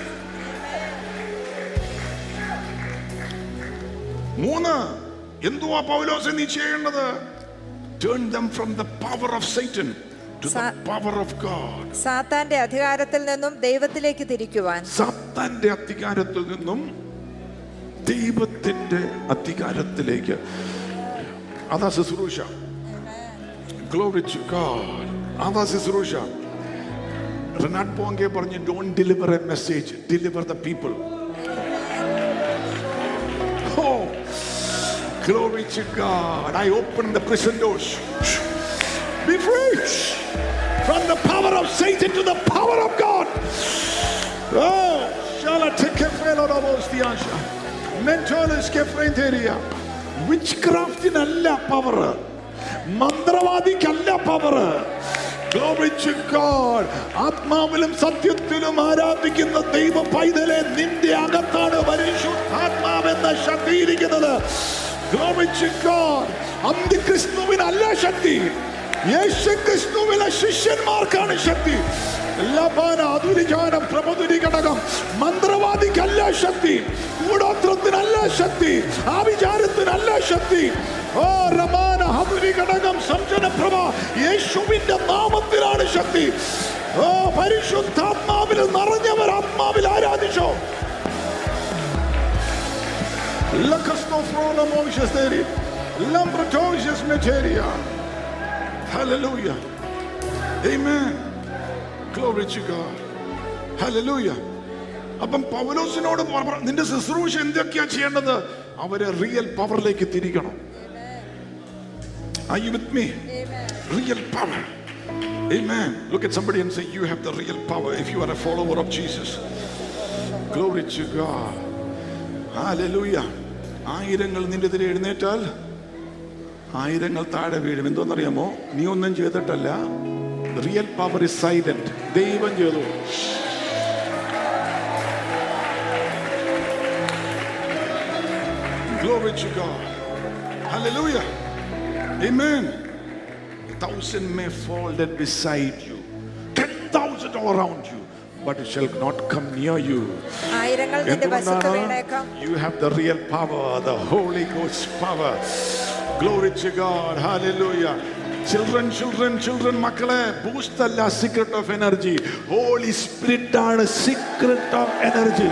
Speaker 2: മൂന്ന് എന്തുവാ പൗലോസ് നീ ചെയ്യേണ്ടത് turn them from the power of Satan to the
Speaker 4: സാ-
Speaker 2: പവർ ഓഫ് ഗോഡ്
Speaker 4: സാത്താന്റെ അധികാരത്തിൽ നിന്നും ദൈവത്തിലേക്ക് തിരിക്കുവാൻ
Speaker 2: സാത്താന്റെ അധികാരത്തിൽ നിന്നും ദൈവത്തിന്റെ അധികാരത്തിലേക്ക് അതാ ശുശ്രൂഷ ഗ്ലോറി ടു ഗോഡ് അതാ ശുശ്രൂഷ റെനാഡ് പോങ്കെ പറഞ്ഞു don't deliver a message deliver the people Oh, glory to God. I open the prison doors. Be free from the power of Satan to the power of God. Oh, shall I take a fellow of Ostiansha? Mentalist Kefrenteria. വിച്ച്ക്രാഫ്റ്റിനല്ല പവർ മന്ത്രവാദിക്കല്ല പവർ Glory to God. ആത്മാവിലും സത്യത്തിലും ആരാധിക്കുന്ന ദൈവ പൈതലെ നിന്റെ അകത്താണ് പരിശുദ്ധാത്മാവെന്ന ശക്തിയിരിക്കുന്നത് Glory to God. അന്തിക്രിസ്തുവിനല്ല ശക്തി യേശു ക്രിസ്തുവിലെ ശിഷ്യന്മാർക്കാണ് ശക്തി ലബാന അതുരിജാനം പ്രമതുരി ഘടകം മന്ത്രവാദിക്കല്ല ശക്തി കൂടോത്രത്തിനല്ല ശക്തി ആവിചാരത്തിനല്ല ശക്തി ഓ റമാന ഹതുരി ഘടകം സംജനപ്രഭ യേശുവിന്റെ നാമത്തിലാണ് ശക്തി ഓ പരിശുദ്ധാത്മാവിൽ നിറഞ്ഞവർ ആത്മാവിൽ ആരാധിച്ചോ Lacastofronomosius deri. Lambratosius materia. Hallelujah. Amen. Glory to God. Hallelujah. അപ്പം പൗലോസിനോട് പറ- നിന്റെ ശുശ്രൂഷ എന്തൊക്കെയാ ചെയ്യേണ്ടത് അവരെ റിയൽ പവറിലേക്ക് തിരിക്കണം Are you with me? Real power. Amen. Look at somebody and say, You have the real power if you are a follower of Jesus. Glory to God. Hallelujah. ആയിരങ്ങൾ നിന്റെ എതിരെ എഴുന്നേറ്റാൽ ആയിരങ്ങൾ താഴെ വീഴും എന്തോന്നറിയാമോ നീ ഒന്നും ചെയ്തിട്ടല്ല റിയൽ പവർ ഇസ് സൈലന്റ് ദൈവം ചെയ്തു Glory to God. Hallelujah. Amen. A thousand may fall dead beside you, ten thousand all around you, but it shall not come near you.
Speaker 4: ആയിരങ്ങൾ നിന്റെ വശത്ത്
Speaker 2: എന്തുകൊണ്ടാണ്
Speaker 4: വീണേക്കാം
Speaker 2: you have the real power, the Holy Ghost power. Glory to God. Hallelujah. Children, children, children, മക്കളെ ബൂസ്റ്റ് അല്ല secret of energy Holy Spirit ആണ് secret of energy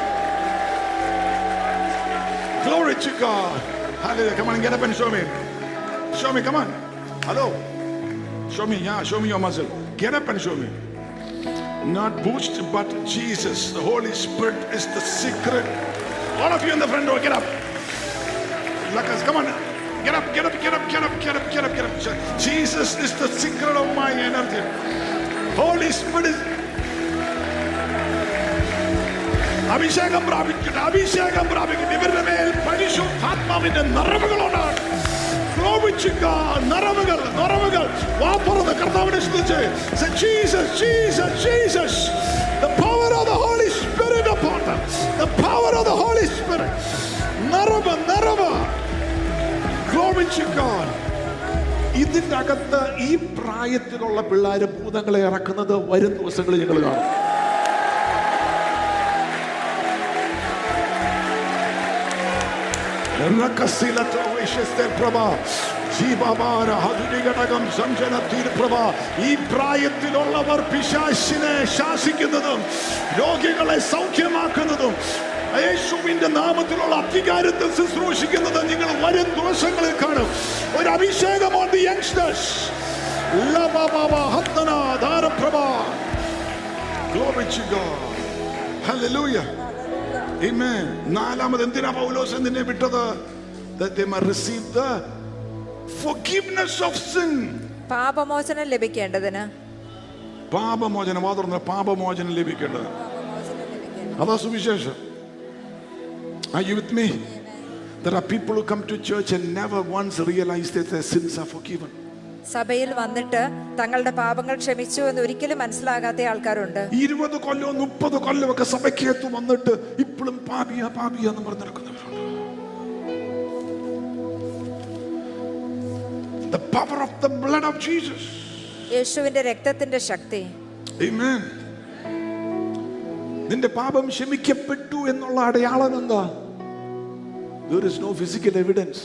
Speaker 2: Glory to God. Hallelujah. Come on, get up and show me. Show me, come on. Hello. Show me, yeah, show me your muscle. Get up and show me. Not boost, but Jesus. The Holy Spirit is the secret. All of you in the front row, get up. Like us, come on. Get up, get up, get up, get up, get up, get up, get up. Jesus is the secret of my energy. Holy Spirit is. അഭിഷേകം പ്രാപിക്കട്ടെ അഭിഷേകം പ്രാപിക്കട്ടെ ഇവരുടെ മേൽ പരിശുദ്ധാത്മാവിന്റെ നിറവുകളുണ്ടാണ് ഗ്ലോപിച്ചുക നിറവുകൾ നിറവുകൾ വാപ്പുറത്ത് കർത്താവിനെ ശ്രദ്ധിച്ച് Say, Jesus, Jesus, Jesus. The power of the Holy Spirit upon them. The power of the Holy Spirit. നിറവ് നിറവ് Glory to God. ഇതിന്റെ അകത്ത് ഈ പ്രായത്തിലുള്ള പിള്ളേര് ഭൂതങ്ങളെ ഇറക്കുന്നത് വരും ദിവസങ്ങളിൽ ഞങ്ങൾ കാണും രക്കസിലത്ത് വിശ്വസ്ത പ്രഭ ജീവഭാര ഹതുരിഘടകം സഞ്ജനത്തിൽ പ്രഭ ഈ പ്രായത്തിലുള്ളവർ പിശാശിനെ ശാസിക്കുന്നതും രോഗികളെ സൗഖ്യമാക്കുന്നതും യേശുവിന്റെ നാമത്തിലുള്ള അധികാരത്തിൽ ശുശ്രൂഷിക്കുന്നത് നിങ്ങൾ വരും ദിവസങ്ങളിൽ കാണും ഒരു അഭിഷേകം on the youngsters Glory to God. Hallelujah. Amen. നാലാമത് എന്തിനാ പൗലോസ് എന്തിനെ വിട്ടത് that they might receive the forgiveness of sin.
Speaker 4: പാപമോചനം ലഭിക്കേണ്ടതിന്
Speaker 2: പാപമോചനം മാത്രം പാപമോചനം ലഭിക്കേണ്ടത് അതാ സുവിശേഷം Are you with me? There are people who come to church and never once realize that their sins are forgiven.
Speaker 4: സഭയിൽ വന്നിട്ട് തങ്ങളുടെ പാപങ്ങൾ ക്ഷമിച്ചു എന്ന് ഒരിക്കലും മനസ്സിലാകാത്ത ആൾക്കാരുണ്ട്
Speaker 2: ഇരുപത് കൊല്ലവും മുപ്പത് കൊല്ലവും ഒക്കെ സഭയ്ക്കകത്ത് വന്നിട്ട് ഇപ്പോഴും പാപിയ പാപിയ എന്ന് പറഞ്ഞ് നടക്കുന്നവരുണ്ട് The power of the blood of Jesus.
Speaker 4: യേശുവിന്റെ രക്തത്തിന്റെ ശക്തി
Speaker 2: Amen. നിന്റെ പാപം ക്ഷമിക്കപ്പെട്ടു എന്നുള്ള അടയാളം എന്താ There is no physical evidence.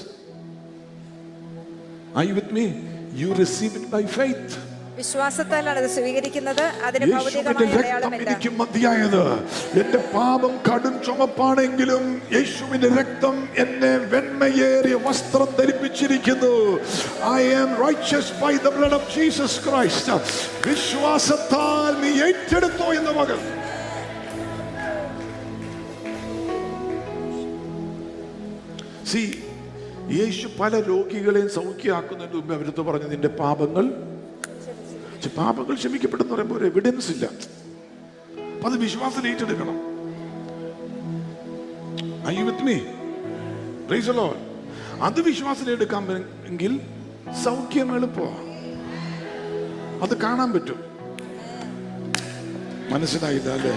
Speaker 2: Are you with me? You receive it by faith.
Speaker 4: വിശ്വാസത്താലാണ് ഇത് സ്വീകരിക്കുന്നത് അതിന്
Speaker 2: യേശുവിന്റെ
Speaker 4: ഭൗതികമായ
Speaker 2: രക്തം
Speaker 4: അടയാളമില്ല
Speaker 2: എനിക്ക് മതിയായത് എന്റെ പാപം കടും ചുമപ്പാണെങ്കിലും യേശുവിന്റെ രക്തം എന്നെ വെണ്മയേറിയ വസ്ത്രം ധരിപ്പിച്ചിരിക്കുന്നു I am righteous by the blood of Jesus Christ വിശ്വാസത്താൽ നീ ഏറ്റെടുത്തോ എന്ന മകൾ സി യേശു പല രോഗികളെയും സൗഖ്യമാക്കുന്നതിന് മുമ്പ് അവരടുത്ത് പറഞ്ഞു നിന്റെ പാപങ്ങൾ പക്ഷെ പാപങ്ങൾ ക്ഷമിക്കപ്പെടുന്ന പറയുമ്പോൾ ഒരു എവിഡൻസ് ഇല്ല അപ്പൊ അത് വിശ്വാസം ഏറ്റെടുക്കണം Are you with me? Praise the Lord. അത് വിശ്വാസം എടുക്കാൻ എങ്കിൽ സൗഖ്യം എളുപ്പമാണ് അത് കാണാൻ പറ്റും മനസ്സിലായില്ല അല്ലേ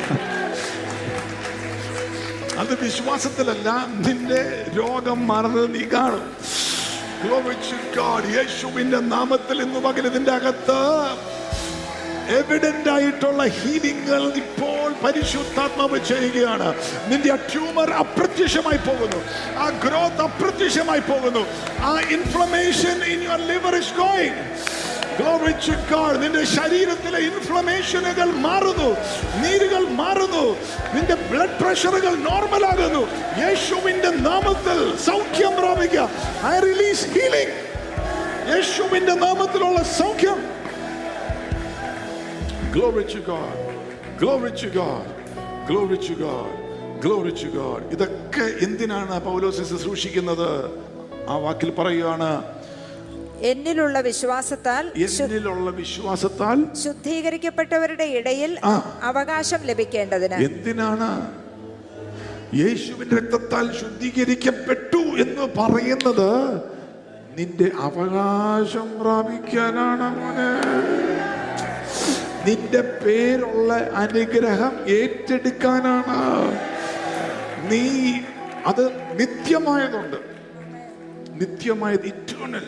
Speaker 2: അത് വിശ്വാസത്തിലല്ല നിന്റെ രോഗം മറന്ന് നീ കാണും Glory to God. യേശുവിന്റെ നാമത്തിൽ ഇന്ന് പകൽ ഇതിന്റെ അകത്ത് എവിഡന്റ് ആയിട്ടുള്ള ഹീലിംഗുകൾ ഇപ്പോൾ പരിശുദ്ധാത്മാവ് ചെയ്യുകയാണ് നിന്റെ ആ ട്യൂമർ അപ്രത്യക്ഷമായി പോകുന്നു ആ ഗ്രോത്ത് അപ്രത്യക്ഷമായി പോകുന്നു ആ inflammation in your liver is going Glory to God. നിന്റെ ശരീരത്തിലെ ഇൻഫ്ലമേഷനുകൾ മാറുന്നു നീരുകൾ മാറുന്നു നിന്റെ ബ്ലഡ് പ്രഷറുകൾ നോർമൽ ആകുന്നു യേശുവിന്റെ നാമത്തിൽ സൗഖ്യം പ്രാപിക്കുക ഐ റിലീസ് ഹീലിംഗ് യേശുവിന്റെ നാമത്തിലുള്ള സൗഖ്യം Glory to God. Glory to God. Glory to God. Glory to God. ഇതൊക്കെ എന്തിനാണ് പൗലോസ് ശുശ്രൂഷിക്കുന്നത് ആ വാക്കിൽ പറയുകയാണ്
Speaker 4: എന്നിലുള്ള വിശ്വാസത്താൽ ശു-
Speaker 2: എന്നിലുള്ള വിശ്വാസത്താൽ
Speaker 4: ശുദ്ധീകരിക്കപ്പെട്ടവരുടെ ഇടയിൽ
Speaker 2: ആ.
Speaker 4: അവകാശം ലഭിക്കേണ്ടതിന്
Speaker 2: എന്തിനാണ് യേശുവിന്റെ രക്തത്താൽ ശുദ്ധീകരിക്കപ്പെട്ടു എന്ന് പറയുന്നത് നിന്റെ അവകാശം പ്രാപിക്കാനാണ് മോനെ നിന്റെ പേരുള്ള അനുഗ്രഹം ഏറ്റെടുക്കാനാണ് നീ അത് നിത്യമായതുണ്ട് നിത്യമായത് ഇറ്റേണൽ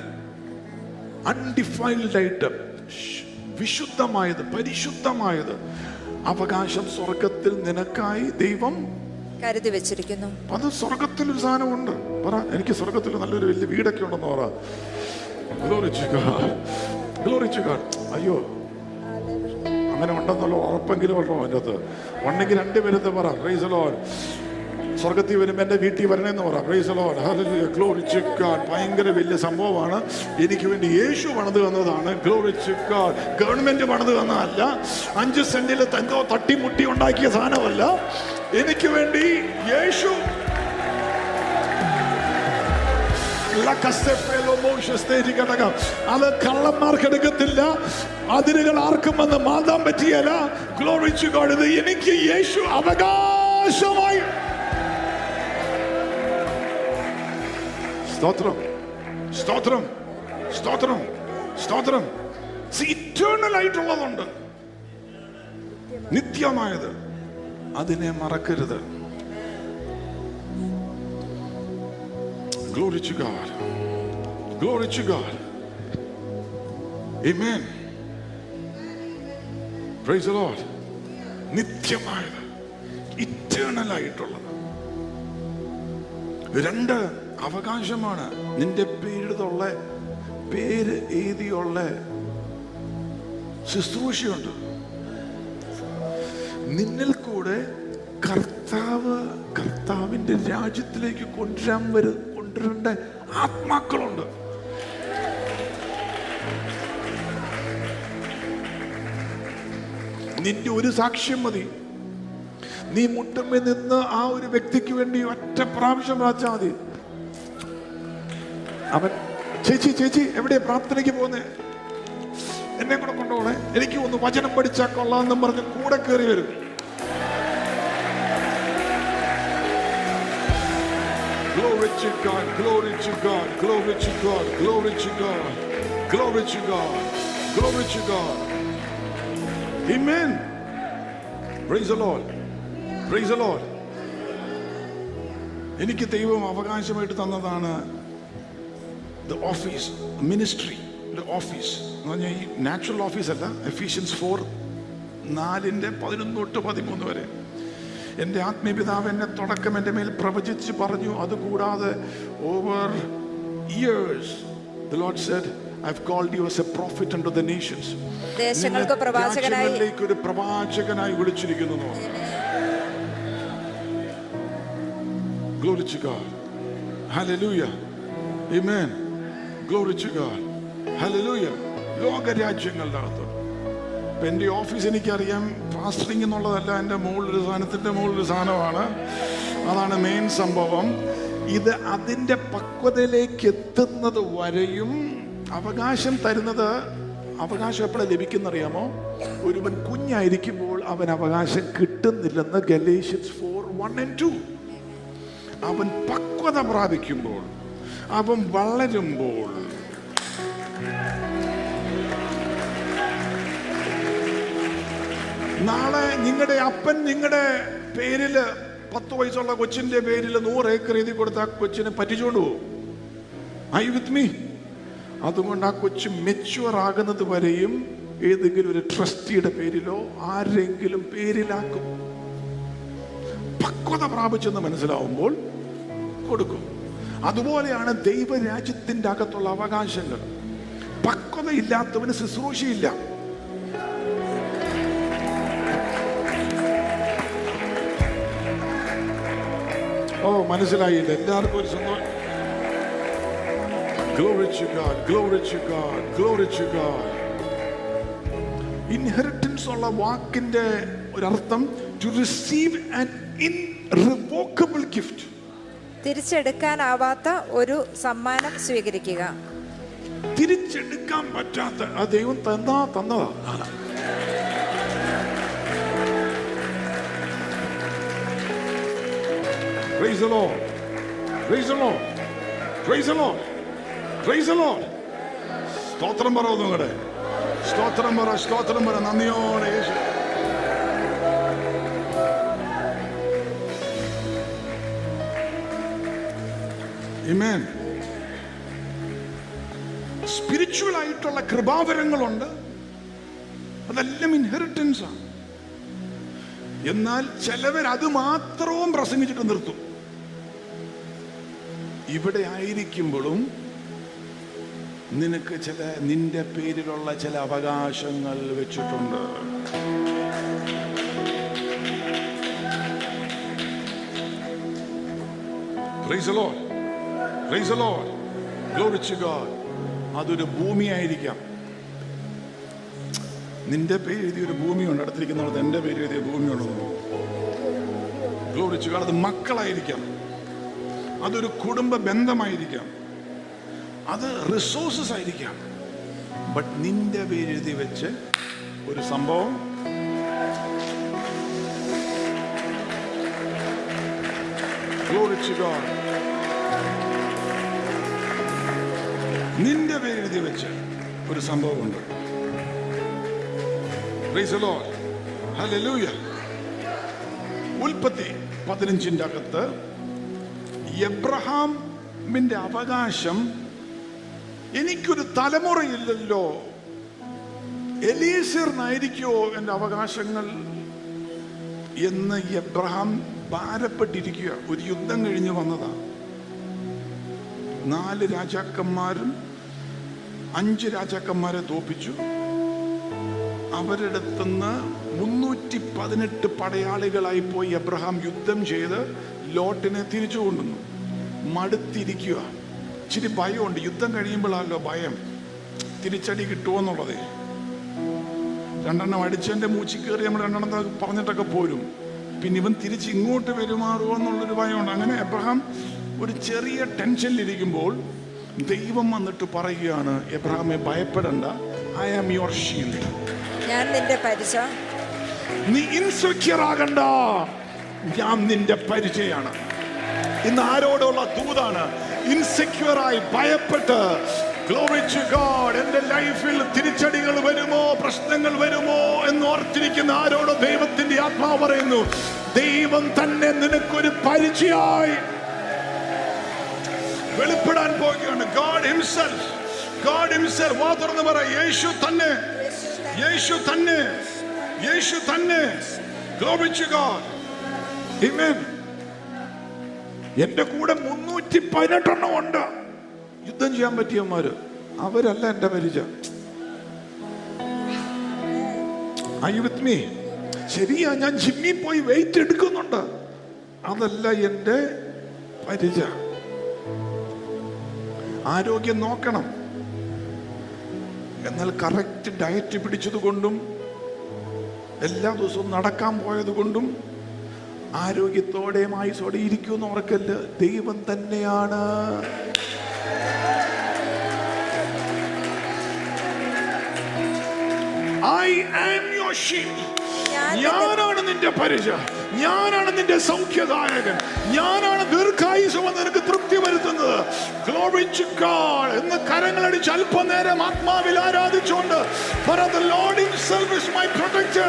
Speaker 2: അൺഡിഫൈൻഡ് ആയിട്ട് ശ്- വിശുദ്ധമായത് പരിശുദ്ധമായത് അവകാശം സ്വർഗത്തിൽ നിനക്കായി ദൈവം
Speaker 4: കരുതി വെച്ചിരിക്കുന്നു
Speaker 2: അത് സ്വർഗത്തിൽ ഒരു സാധനമുണ്ട് പറ എനിക്ക് സ്വർഗത്തിൽ നല്ലൊരു വലിയ വീടൊക്കെ ഉണ്ടെന്ന് പറ Glory to God. Glory to God. അയ്യോ അങ്ങനെ ഉണ്ടെന്നുള്ള ഉറപ്പെങ്കിലും ഉള്ളോ അതിൻ്റെ അകത്ത് ഉണ്ടെങ്കിൽ രണ്ടുപേരത്തെ പറ പ്രൈസ് ലോൺ സ്വർഗത്തിൽ വരുമ്പോൾ എൻ്റെ വീട്ടിൽ വരണേന്ന് പറ പ്രൈസ് ലോൺ ഗ്ലോറി ചിക്കാൻ ഭയങ്കര വലിയ സംഭവമാണ് എനിക്ക് വേണ്ടി യേശു പണിത് തന്നതാണ് ഗ്ലോറി ചിക്കാൻ ഗവൺമെന്റ് പണിത് തന്നതല്ല അഞ്ച് സെന്റിൽ എന്തോ തട്ടിമുട്ടി ഉണ്ടാക്കിയ സാധനമല്ല എനിക്ക് വേണ്ടി യേശു ലക്കസ്തെഫേലോമോഷസ്തേരികടകം. അത് കള്ളന്മാർക്ക് എടുക്കത്തില്ല അതിരുകൾ ആർക്കും വന്ന് മാതാൻ പറ്റിയല്ല ഗ്ലോറിച്ചു ഇത് എനിക്ക് യേശു അവകാശമായി സ്തോത്രം സ്തോത്രം സ്തോത്രം സ്തോത്രം ഇറ്റേണൽ ആയിട്ടുള്ളതുണ്ട് നിത്യമായത് അതിനെ മറക്കരുത് Glory to God. Glory to God. Amen. Praise the Lord. നിത്യമായത് ഇറ്റേണൽ ആയിട്ടുള്ളത് രണ്ട് അവകാശമാണ് നിന്റെ പേരിലുള്ള പേര് എഴുതിയുള്ള ശുശ്രൂഷയുണ്ട് നിന്നിൽ കൂടെ കർത്താവ് കർത്താവിന്റെ രാജ്യത്തിലേക്ക് കൊണ്ടുവരാൻ വരു കൊണ്ടുവരേണ്ട ആത്മാക്കളുണ്ട് നിന്റെ ഒരു സാക്ഷ്യം മതി നീ മുട്ടമ്മ നിന്ന് ആ ഒരു വ്യക്തിക്ക് വേണ്ടി ഒറ്റ പ്രാവശ്യം പ്രാർത്ഥിച്ചാൽ മതി അവൻ ചേച്ചി ചേച്ചി എവിടെ പ്രാർത്ഥനയ്ക്ക് പോകുന്നേ എന്നെ കൂടെ കൊണ്ടുപോണേ എനിക്ക് ഒന്ന് വചനം പഠിച്ചാൽ കൊള്ളാമെന്നും പറഞ്ഞ് കൂടെ കയറി വരും Glory to God, glory to God, glory to God, glory to God, glory to God, glory to God. Amen. Praise the Lord. Praise the Lord. എനിക്ക് ദൈവം അവകാശമായിട്ട് തന്നതാണ് ദ ഓഫീസ് മിനിസ്ട്രി ഓഫീസ് എന്ന് പറഞ്ഞാൽ ഈ നാച്ചുറൽ ഓഫീസ് അല്ല എഫീഷ്യൻസ് ഫോർ നാലിൻ്റെ പതിനൊന്ന് തൊട്ട് പതിമൂന്ന് വരെ എൻ്റെ ആത്മീയപിതാവ് എന്നെ തുടക്കം എൻ്റെ മേൽ പ്രവചിച്ച് പറഞ്ഞു അതുകൂടാതെ over years the Lord said I have called you as a prophet unto the nations
Speaker 4: ദേശങ്ങൾക്ക്
Speaker 2: നിന്നെ
Speaker 4: പ്രവാചകനായി-
Speaker 2: രാജ്യങ്ങളിലേക്ക് ഒരു പ്രവാചകനായി വിളിച്ചിരിക്കുന്നു എന്ന് പറഞ്ഞു. Glory to God. Hallelujah. Amen. Glory to God. Hallelujah. ലോകരാജ്യങ്ങളുടെ അകത്ത് ഇപ്പൊ എൻ്റെ ഓഫീസ് എനിക്കറിയാം പാസ്റ്ററിങ് എന്നുള്ളതല്ല എൻ്റെ മുകളിലൊരു സാധനത്തിൻ്റെ മുകളിലൊരു സാധനമാണ് അതാണ് മെയിൻ സംഭവം ഇത് അതിൻ്റെ പക്വതയിലേക്ക് എത്തുന്നത് വരെയും അവകാശം തരുന്നത് അവകാശം എപ്പോഴാണ് ലഭിക്കുന്നറിയാമോ ഒരുവൻ കുഞ്ഞായിരിക്കുമ്പോൾ അവൻ അവകാശം കിട്ടുന്നില്ലെന്ന് Galatians four one and two അവൻ പക്വത പ്രാപിക്കുമ്പോൾ അവൻ വളരുമ്പോൾ നാളെ നിങ്ങളുടെ അപ്പൻ നിങ്ങളുടെ പേരില് പത്ത് വയസ്സുള്ള കൊച്ചിന്റെ പേരിൽ നൂറ് ഏക്കർ എഴുതി കൊടുത്ത ആ കൊച്ചിനെ പറ്റിച്ചുകൊണ്ട് പോകും ഐ വിത്ത് മീ അതുകൊണ്ട് ആ കൊച്ചു മെച്യൂർ ആകുന്നത് വരെയും ഏതെങ്കിലും ഒരു ട്രസ്റ്റിയുടെ പേരിലോ ആരെങ്കിലും പേരിലാക്കും പക്വത പ്രാപിച്ചെന്ന് മനസ്സിലാവുമ്പോൾ കൊടുക്കും അതുപോലെയാണ് ദൈവരാജ്യത്തിന്റെ അകത്തുള്ള അവകാശങ്ങൾ പക്വത ഇല്ലാത്തവന് ശുശ്രൂഷയില്ല ഓ മനസ്സിലായില്ല എല്ലാവർക്കും ഒരു സന്തോഷം Glory to God, glory to God, glory to God. Inheritance ഉള്ള വാക്കിന്റെ ഒരർത്ഥം to receive an irrevocable gift
Speaker 4: തിരിച്ചെടുക്കാനാവാത്ത ഒരു സമ്മാനം സ്വീകരിക്കുക
Speaker 2: തിരിച്ചെടുക്കാൻ പറ്റാത്ത ആ ദൈവം തന്നാ തന്നതാ ആണ്. Praise the Lord. Praise the Lord. Praise the Lord. Praise the Lord. സ്തോത്രം പറ നിങ്ങളുടെ സ്തോത്രം പറ സ്തോത്രം പറ നന്ദിയോടെ യേശു Amen. സ്പിരിച്വൽ ആയിട്ടുള്ള കൃപാവരങ്ങളുണ്ട് അതെല്ലാം ഇൻഹെറിറ്റൻസ് ആണ് എന്നാൽ ചിലവർ അത് മാത്രവും പ്രസംഗിച്ചിട്ട് നിർത്തും ഇവിടെ ആയിരിക്കുമ്പോഴും നിനക്ക് ചില നിന്റെ പേരിലുള്ള ചില അവകാശങ്ങൾ വെച്ചിട്ടുണ്ട് Praise the Lord. Praise the Lord. Glory to God. അതൊരു ഭൂമിയായിരിക്കാം നിന്റെ പേര് എഴുതിയ ഒരു ഭൂമിയുണ്ട് അടുത്തിരിക്കുന്നിടത്ത് എൻ്റെ പേര് എഴുതിയ ഭൂമിയുണ്ടെന്ന് ഗ്ലോറി ടു ഗോഡ് അത് മക്കളായിരിക്കാം അതൊരു കുടുംബ ബന്ധമായിരിക്കാം അത് റിസോഴ്സസ് ആയിരിക്കാം ബട്ട് നിന്റെ പേര് എഴുതി വെച്ച് ഒരു സംഭവം Glory to God. നിന്റെ പേര് എഴുതി വെച്ച് ഒരു സംഭവമുണ്ട് Praise the Lord. Hallelujah. ഉൽപ്പത്തി പതിനഞ്ചിന്റെ അകത്ത് എബ്രഹാമിന്റെ അവകാശം എനിക്കൊരു തലമുറയില്ലല്ലോ എലീസറിനായിരിക്കുമോ എൻ്റെ അവകാശങ്ങൾ എന്ന് എബ്രഹാം ഭാരപ്പെട്ടിരിക്കുക ഒരു യുദ്ധം കഴിഞ്ഞ് വന്നതാ നാല് രാജാക്കന്മാരും അഞ്ച് രാജാക്കന്മാരെ തോപ്പിച്ചു അവരുടെ അടുത്തുനിന്ന് മുന്നൂറ്റി പതിനെട്ട് പടയാളികളായി പോയി എബ്രഹാം യുദ്ധം ചെയ്ത് ലോട്ടിനെ തിരിച്ചു കൊണ്ടുവന്നു മടുത്തിരിക്കുക ഇച്ചിരി ഭയമുണ്ട് യുദ്ധം കഴിയുമ്പോഴാണല്ലോ ഭയം തിരിച്ചടി കിട്ടുമോ എന്നുള്ളത് രണ്ടെണ്ണം അടിച്ചതിന്റെ മൂച്ചി കയറി നമ്മൾ രണ്ടെണ്ണം പറഞ്ഞിട്ടൊക്കെ പോരും പിന്നെ ഇവൻ തിരിച്ച് ഇങ്ങോട്ട് പെരുമാറുമോ എന്നുള്ളൊരു ഭയമുണ്ട് അങ്ങനെ എബ്രഹാം ഒരു ചെറിയ ടെൻഷനിലിരിക്കുമ്പോൾ ദൈവം വന്നിട്ട് പറയുകയാണ് എബ്രഹാമെ ഭയപ്പെടണ്ട ഐ ആം യുവർ ഷീൽഡ്
Speaker 4: ഞാൻ നിന്റെ പരിച
Speaker 2: നീ ഇൻസെക്യൂർ ആകണ്ട ഞാൻ നിന്റെ പരിചയാണ് ഇന്ന് ആരോടുള്ള ദൂതാണ് ഇൻസെക്യൂർ ആയി ഭയപ്പെട്ട് Glory to God. എന്റെ ലൈഫിൽ തിരിച്ചടികൾ വരുമോ പ്രശ്നങ്ങൾ വരുമോ എന്ന് ഓർത്തിരിക്കുന്ന ആരോടോ ദൈവത്തിന്റെ ആത്മാവ് പറയുന്നു ദൈവം തന്നെ നിനക്കൊരു പരിചയമായി വെളിപ്പെടാൻ പോകുകയാണ് ഗാഡ് ഹിംസെൽഫ് ഗാഡ് ഹിംസെൽഫ് വാ തുറന്ന് പറ യേശു തന്നെ യേശു തന്നെ യേശു തന്നെ Glory to God. Amen. എന്റെ കൂടെ മുന്നൂറ്റി പതിനെട്ടെണ്ണം ഉണ്ട് യുദ്ധം ചെയ്യാൻ പറ്റിയവന്മാര് അവരല്ല എന്റെ പരിചയം വിത്ത് മീ ശരിയാ ഞാൻ ജിമ്മിൽ പോയി വെയിറ്റ് എടുക്കുന്നുണ്ട് അതല്ല എന്റെ പരിച ആരോഗ്യം നോക്കണം എന്നാൽ കറക്റ്റ് ഡയറ്റ് പിടിച്ചത് കൊണ്ടും എല്ലാ ദിവസവും നടക്കാൻ പോയത് കൊണ്ടും ആരോഗ്യത്തോടെയും ആയുസോടെ ഇരിക്കുമെന്ന് ഓർക്കല്ല ദൈവം തന്നെയാണ് ഐ ആം യുവർ ഷീൽഡ്
Speaker 4: ഞാൻ നിന്റെ-
Speaker 2: ഞാനാണ് നിന്റെ പരിച ഞാനാണ് നിന്റെ സൗഖ്യദായകൻ ഞാനാണ് ദീർഘായുസ് വന്ന് നിനക്ക് തൃപ്തി വരുത്തുന്നത് Glory to God എന്ന് കരങ്ങളടിച്ച് അല്പനേരം ആത്മാവിൽ ആരാധിച്ചുകൊണ്ട് For the Lord himself is my protector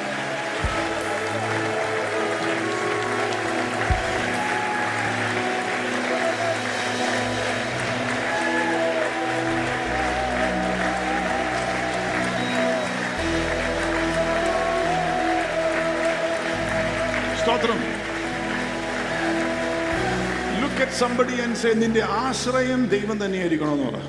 Speaker 2: സ്തോത്രം look at somebody and say നിന്റെ ആശ്രയം ദൈവം തന്നെയായിരിക്കണമെന്ന് പറ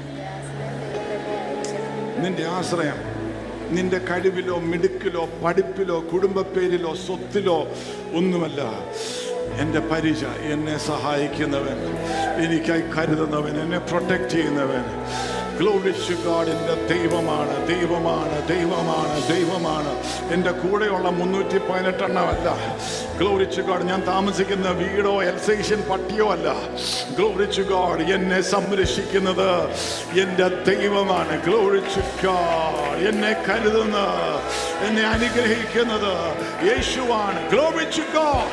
Speaker 2: നിന്റെ ആശ്രയം നിന്റെ കഴിവിലോ മിടുക്കിലോ പഠിപ്പിലോ കുടുംബപ്പേരിലോ സ്വത്തിലോ ഒന്നുമല്ല എൻ്റെ പരിച എന്നെ സഹായിക്കുന്നവൻ എനിക്കായി കരുതുന്നവൻ എന്നെ പ്രൊട്ടക്ട് ചെയ്യുന്നവൻ ഗ്ലോറിച്ച് ഗാഡിൻ്റെ ദൈവമാണ് ദൈവമാണ് ദൈവമാണ് ദൈവമാണ് എൻ്റെ കൂടെയുള്ള മുന്നൂറ്റി പതിനെട്ടെണ്ണമല്ല ഗ്ലോറിച്ച് ഗാഡ് ഞാൻ താമസിക്കുന്ന വീടോ എൽസേഷൻ പട്ടിയോ അല്ല ഗ്ലോറിച്ച് ഗാഡ് എന്നെ സംരക്ഷിക്കുന്നത് എൻ്റെ ദൈവമാണ് ഗ്ലോറിച്ച് ഗാഡ് എന്നെ കരുതുന്ന എന്നെ അനുഗ്രഹിക്കുന്നത് യേശുവാണ് ഗ്ലോറിച്ച് ഗാഡ്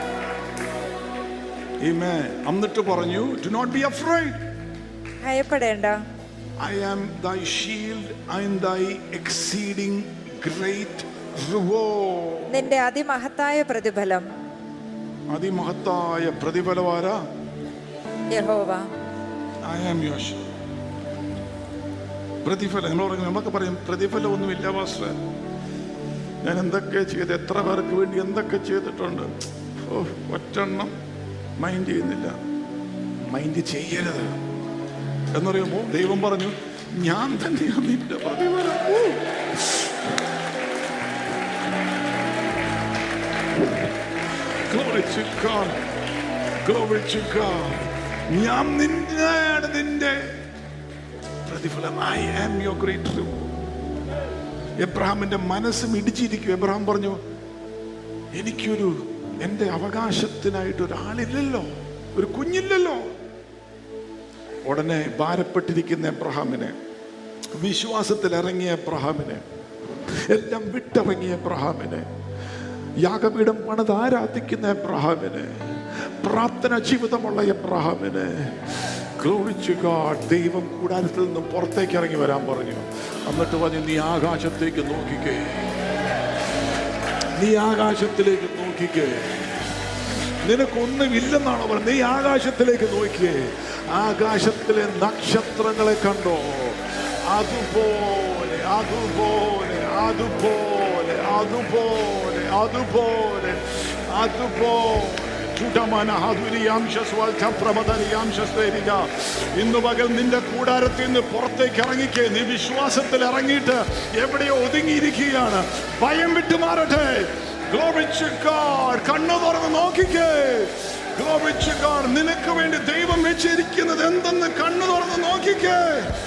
Speaker 2: Amen. എന്നിട്ട് പറഞ്ഞു ഡു നോട്ട് ബി അഫ്രൈഡ്
Speaker 4: ഭയപ്പെടേണ്ട
Speaker 2: I am thy shield and thy exceeding great reward.
Speaker 4: നിന്റെ അതിമഹത്തായ പ്രതിഫലം
Speaker 2: അതിമഹത്തായ പ്രതിഫലവാര
Speaker 4: യഹോവ
Speaker 2: ഐ ആം യോഷ് പ്രതിഫലം നമ്മൾ പറയും നമ്മളൊക്കെ പറയും പ്രതിഫലം ഒന്നുമില്ല മാസ്റ്റർ ഞാൻ എന്തൊക്കെ ചെയ്ത് എത്ര പേർക്ക് വേണ്ടി എന്തൊക്കെ ചെയ്തിട്ടുണ്ട് ഓ ഒറ്റെണ്ണം മൈൻഡ് ചെയ്യുന്നില്ല മൈൻഡ് ചെയ്യരുത് എന്നറിയുമോ ദൈവം പറഞ്ഞു ഞാൻ തന്നെയാണ് നിന്റെ പ്രതിഫലം ഓ. Glory to God. Glory to God. ഞാൻ നിന്നെയാണ് നിന്റെ പ്രതിഫലം ഐ ആം യുവർ ഗ്രേറ്റ് എബ്രഹാമിന്റെ മനസ്സും ഇടിച്ചിരിക്കും എബ്രഹാം പറഞ്ഞു എനിക്കൊരു എൻ്റെ അവകാശത്തിനായിട്ട് ഒരാളില്ലല്ലോ ഒരു കുഞ്ഞില്ലല്ലോ ഉടനെ ഭാരപ്പെട്ടിരിക്കുന്ന എബ്രഹാമിനെ വിശ്വാസത്തിൽ ഇറങ്ങിയ എബ്രഹാമിനെ എല്ലാം വിട്ടിറങ്ങിയ എബ്രഹാമിനെ യാഗപീഠം പണിത് ആരാധിക്കുന്ന എബ്രഹാമിനെ പ്രാർത്ഥന ജീവിതമുള്ള എബ്രഹാമിനെ Glory to God. ദൈവം കൂടാരത്തിൽ നിന്നും പുറത്തേക്ക് ഇറങ്ങി വരാൻ പറഞ്ഞു എന്നിട്ട് പറഞ്ഞു നീ ആകാശത്തേക്ക് നോക്കിക്കേ നീ ആകാശത്തിലേക്ക് നോക്കിക്കേ നിനക്കൊന്നുമില്ലെന്നാണ് പറഞ്ഞത് നീ ആകാശത്തിലേക്ക് നോക്കിയേ ആകാശത്തിലെ നക്ഷത്രങ്ങളെ കണ്ടോ അതുപോലെ അതുപോലെ അതുപോലെ അതുപോലെ അതുപോലെ അതുപോലെ ചുടമന ഹതുരിയാംശസ്വൽപ്രമദരിയാംശസ്തരിക ഇന്ന് പകൽ നിന്റെ കൂടാരത്തിൽ നിന്ന് പുറത്തേക്ക് ഇറങ്ങിക്കേ നീ വിശ്വാസത്തിൽ ഇറങ്ങിയിട്ട് എവിടെയോ ഒതുങ്ങിയിരിക്കുകയാണ് ഭയം വിട്ടുമാറട്ടെ Glory to God. കണ്ണു തുറന്ന് നോക്കിക്കേ Glory to God. നിനക്ക് വേണ്ടി ദൈവം വെച്ചിരിക്കുന്നത് എന്തെന്ന് കണ്ണു തുറന്ന് നോക്കിക്കേ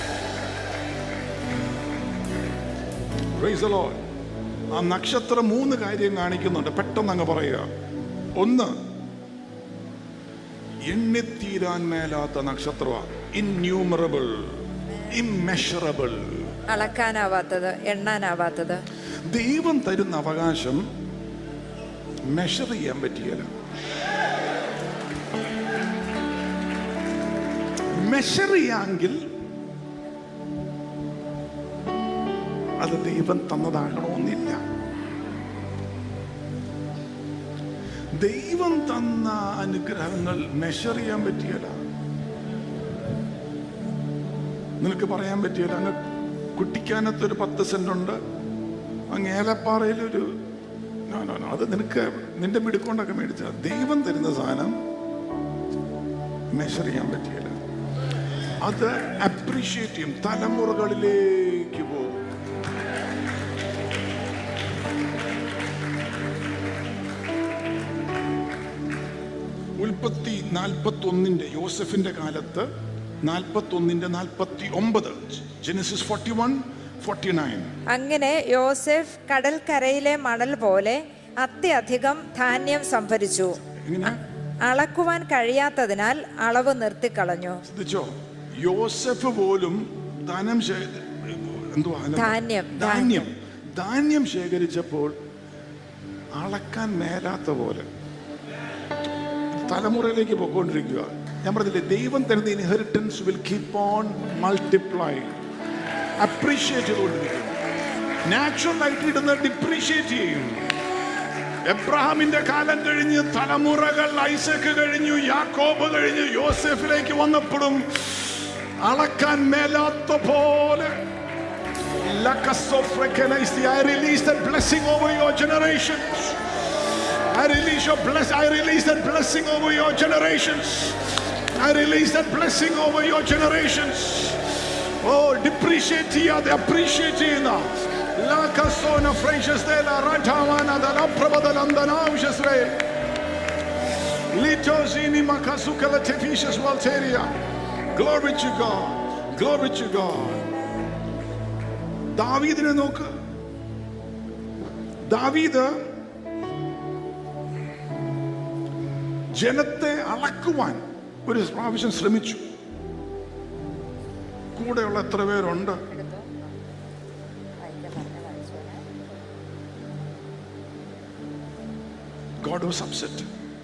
Speaker 2: Praise the Lord. ആ നക്ഷത്രം മൂന്ന് കാര്യം കാണിക്കുന്നുണ്ട് പെട്ടെന്ന് അങ്ങ് പറയുക ഒന്ന് എണ്ണിത്തീരാൻ മേലാത്ത നക്ഷത്രമാണ് ഇൻന്യൂമറബിൾ ഇമ്മെഷറബിൾ
Speaker 4: അളക്കാനാവാത്തത് എണ്ണാനാവാത്തത്
Speaker 2: ദൈവം തരുന്ന അവകാശം മെഷർ ചെയ്യാൻ പറ്റിയല്ല മെഷർ ചെയ്യാമെങ്കിൽ അത് ദൈവം തന്നതാകണമെന്നില്ല ദൈവം തന്ന അനുഗ്രഹങ്ങൾ മെഷർ ചെയ്യാൻ പറ്റിയല്ല നിനക്ക് പറയാൻ പറ്റിയല്ല അങ്ങ് കുട്ടിക്കാനത്ത് ഒരു പത്ത് സെന്റ് ഉണ്ട് അങ്ങ് ഏലപ്പാറയിൽ ഒരു നോ, നോ, നോ, അത് നിനക്ക് നിന്റെ മിടുക്കൊണ്ടൊക്കെ മേടിച്ച ദൈവം തരുന്ന സാധനം മെഷർ ചെയ്യാൻ പറ്റിയില്ല അത് അപ്രീഷിയേറ്റ് ചെയ്യും തലമുറകളിലേക്ക് പോകും ഉൽപ്പത്തി നാൽപ്പത്തി ഒന്നിന്റെ യോസഫിന്റെ കാലത്ത് നാൽപ്പത്തി ഒന്നിന്റെ നാൽപ്പത്തി ഒമ്പത് Genesis forty one forty nine
Speaker 4: അങ്ങനെ യോസെഫ് കടൽക്കരയിലെ മണൽ പോലെ അത്യധികം ധാന്യം സംഭരിച്ചു
Speaker 2: എങ്ങനെ
Speaker 4: അളക്കുവാൻ കഴിയാത്തതിനാൽ അളവ് നിർത്തിക്കളഞ്ഞു
Speaker 2: ശ്രദ്ധിച്ചോ യോസഫ് പോലും ധനം ശേ- എന്തുവാ അതിന്
Speaker 4: ധാന്യം,
Speaker 2: ധാന്യം ധാന്യം ശേഖരിച്ചപ്പോൾ അളക്കാൻ മേലാത്ത പോലെ തലമുറയിലേക്ക് പോയിക്കൊണ്ടിരിക്കുക ഞാൻ പറഞ്ഞില്ലേ ദൈവം തരുന്ന inheritance will keep on multiply appreciate ചെയ്തുകൊണ്ടിരിക്കും നാച്ചുറൽ ആയിട്ട് ഇടുന്ന ഡിപ്രീഷിയേറ്റ് ചെയ്യും എബ്രഹാമിന്റെ കാലം കഴിഞ്ഞ് തലമുറകൾ ഐസക്ക് കഴിഞ്ഞു യാക്കോബ് കഴിഞ്ഞു യോസെഫിലേക്ക് വന്നപ്പോഴും അളക്കാൻ മേലാത്ത പോലെ I release that blessing over your generations. I release your bless. I release that blessing over your generations. I release that blessing over your generations. Oh, depreciate ചെയ്യാതെ appreciate ചെയ്യുന്ന ലാക്കസോന ഫ്രൈഷസ്തേല റഠാവാന ദലപ്രബദലന്തനാവശ്യസ്രേ Litosini makasukala tefishas walteria. Glory to God. Glory to God. ദാവീദിനെ നോക്ക് ദാവീദ് ജനത്തെ അളക്കുവാൻ ഒരു പ്രാവശ്യം ശ്രമിച്ചു കൂടെയുള്ള എത്ര പേരുണ്ട് God was upset.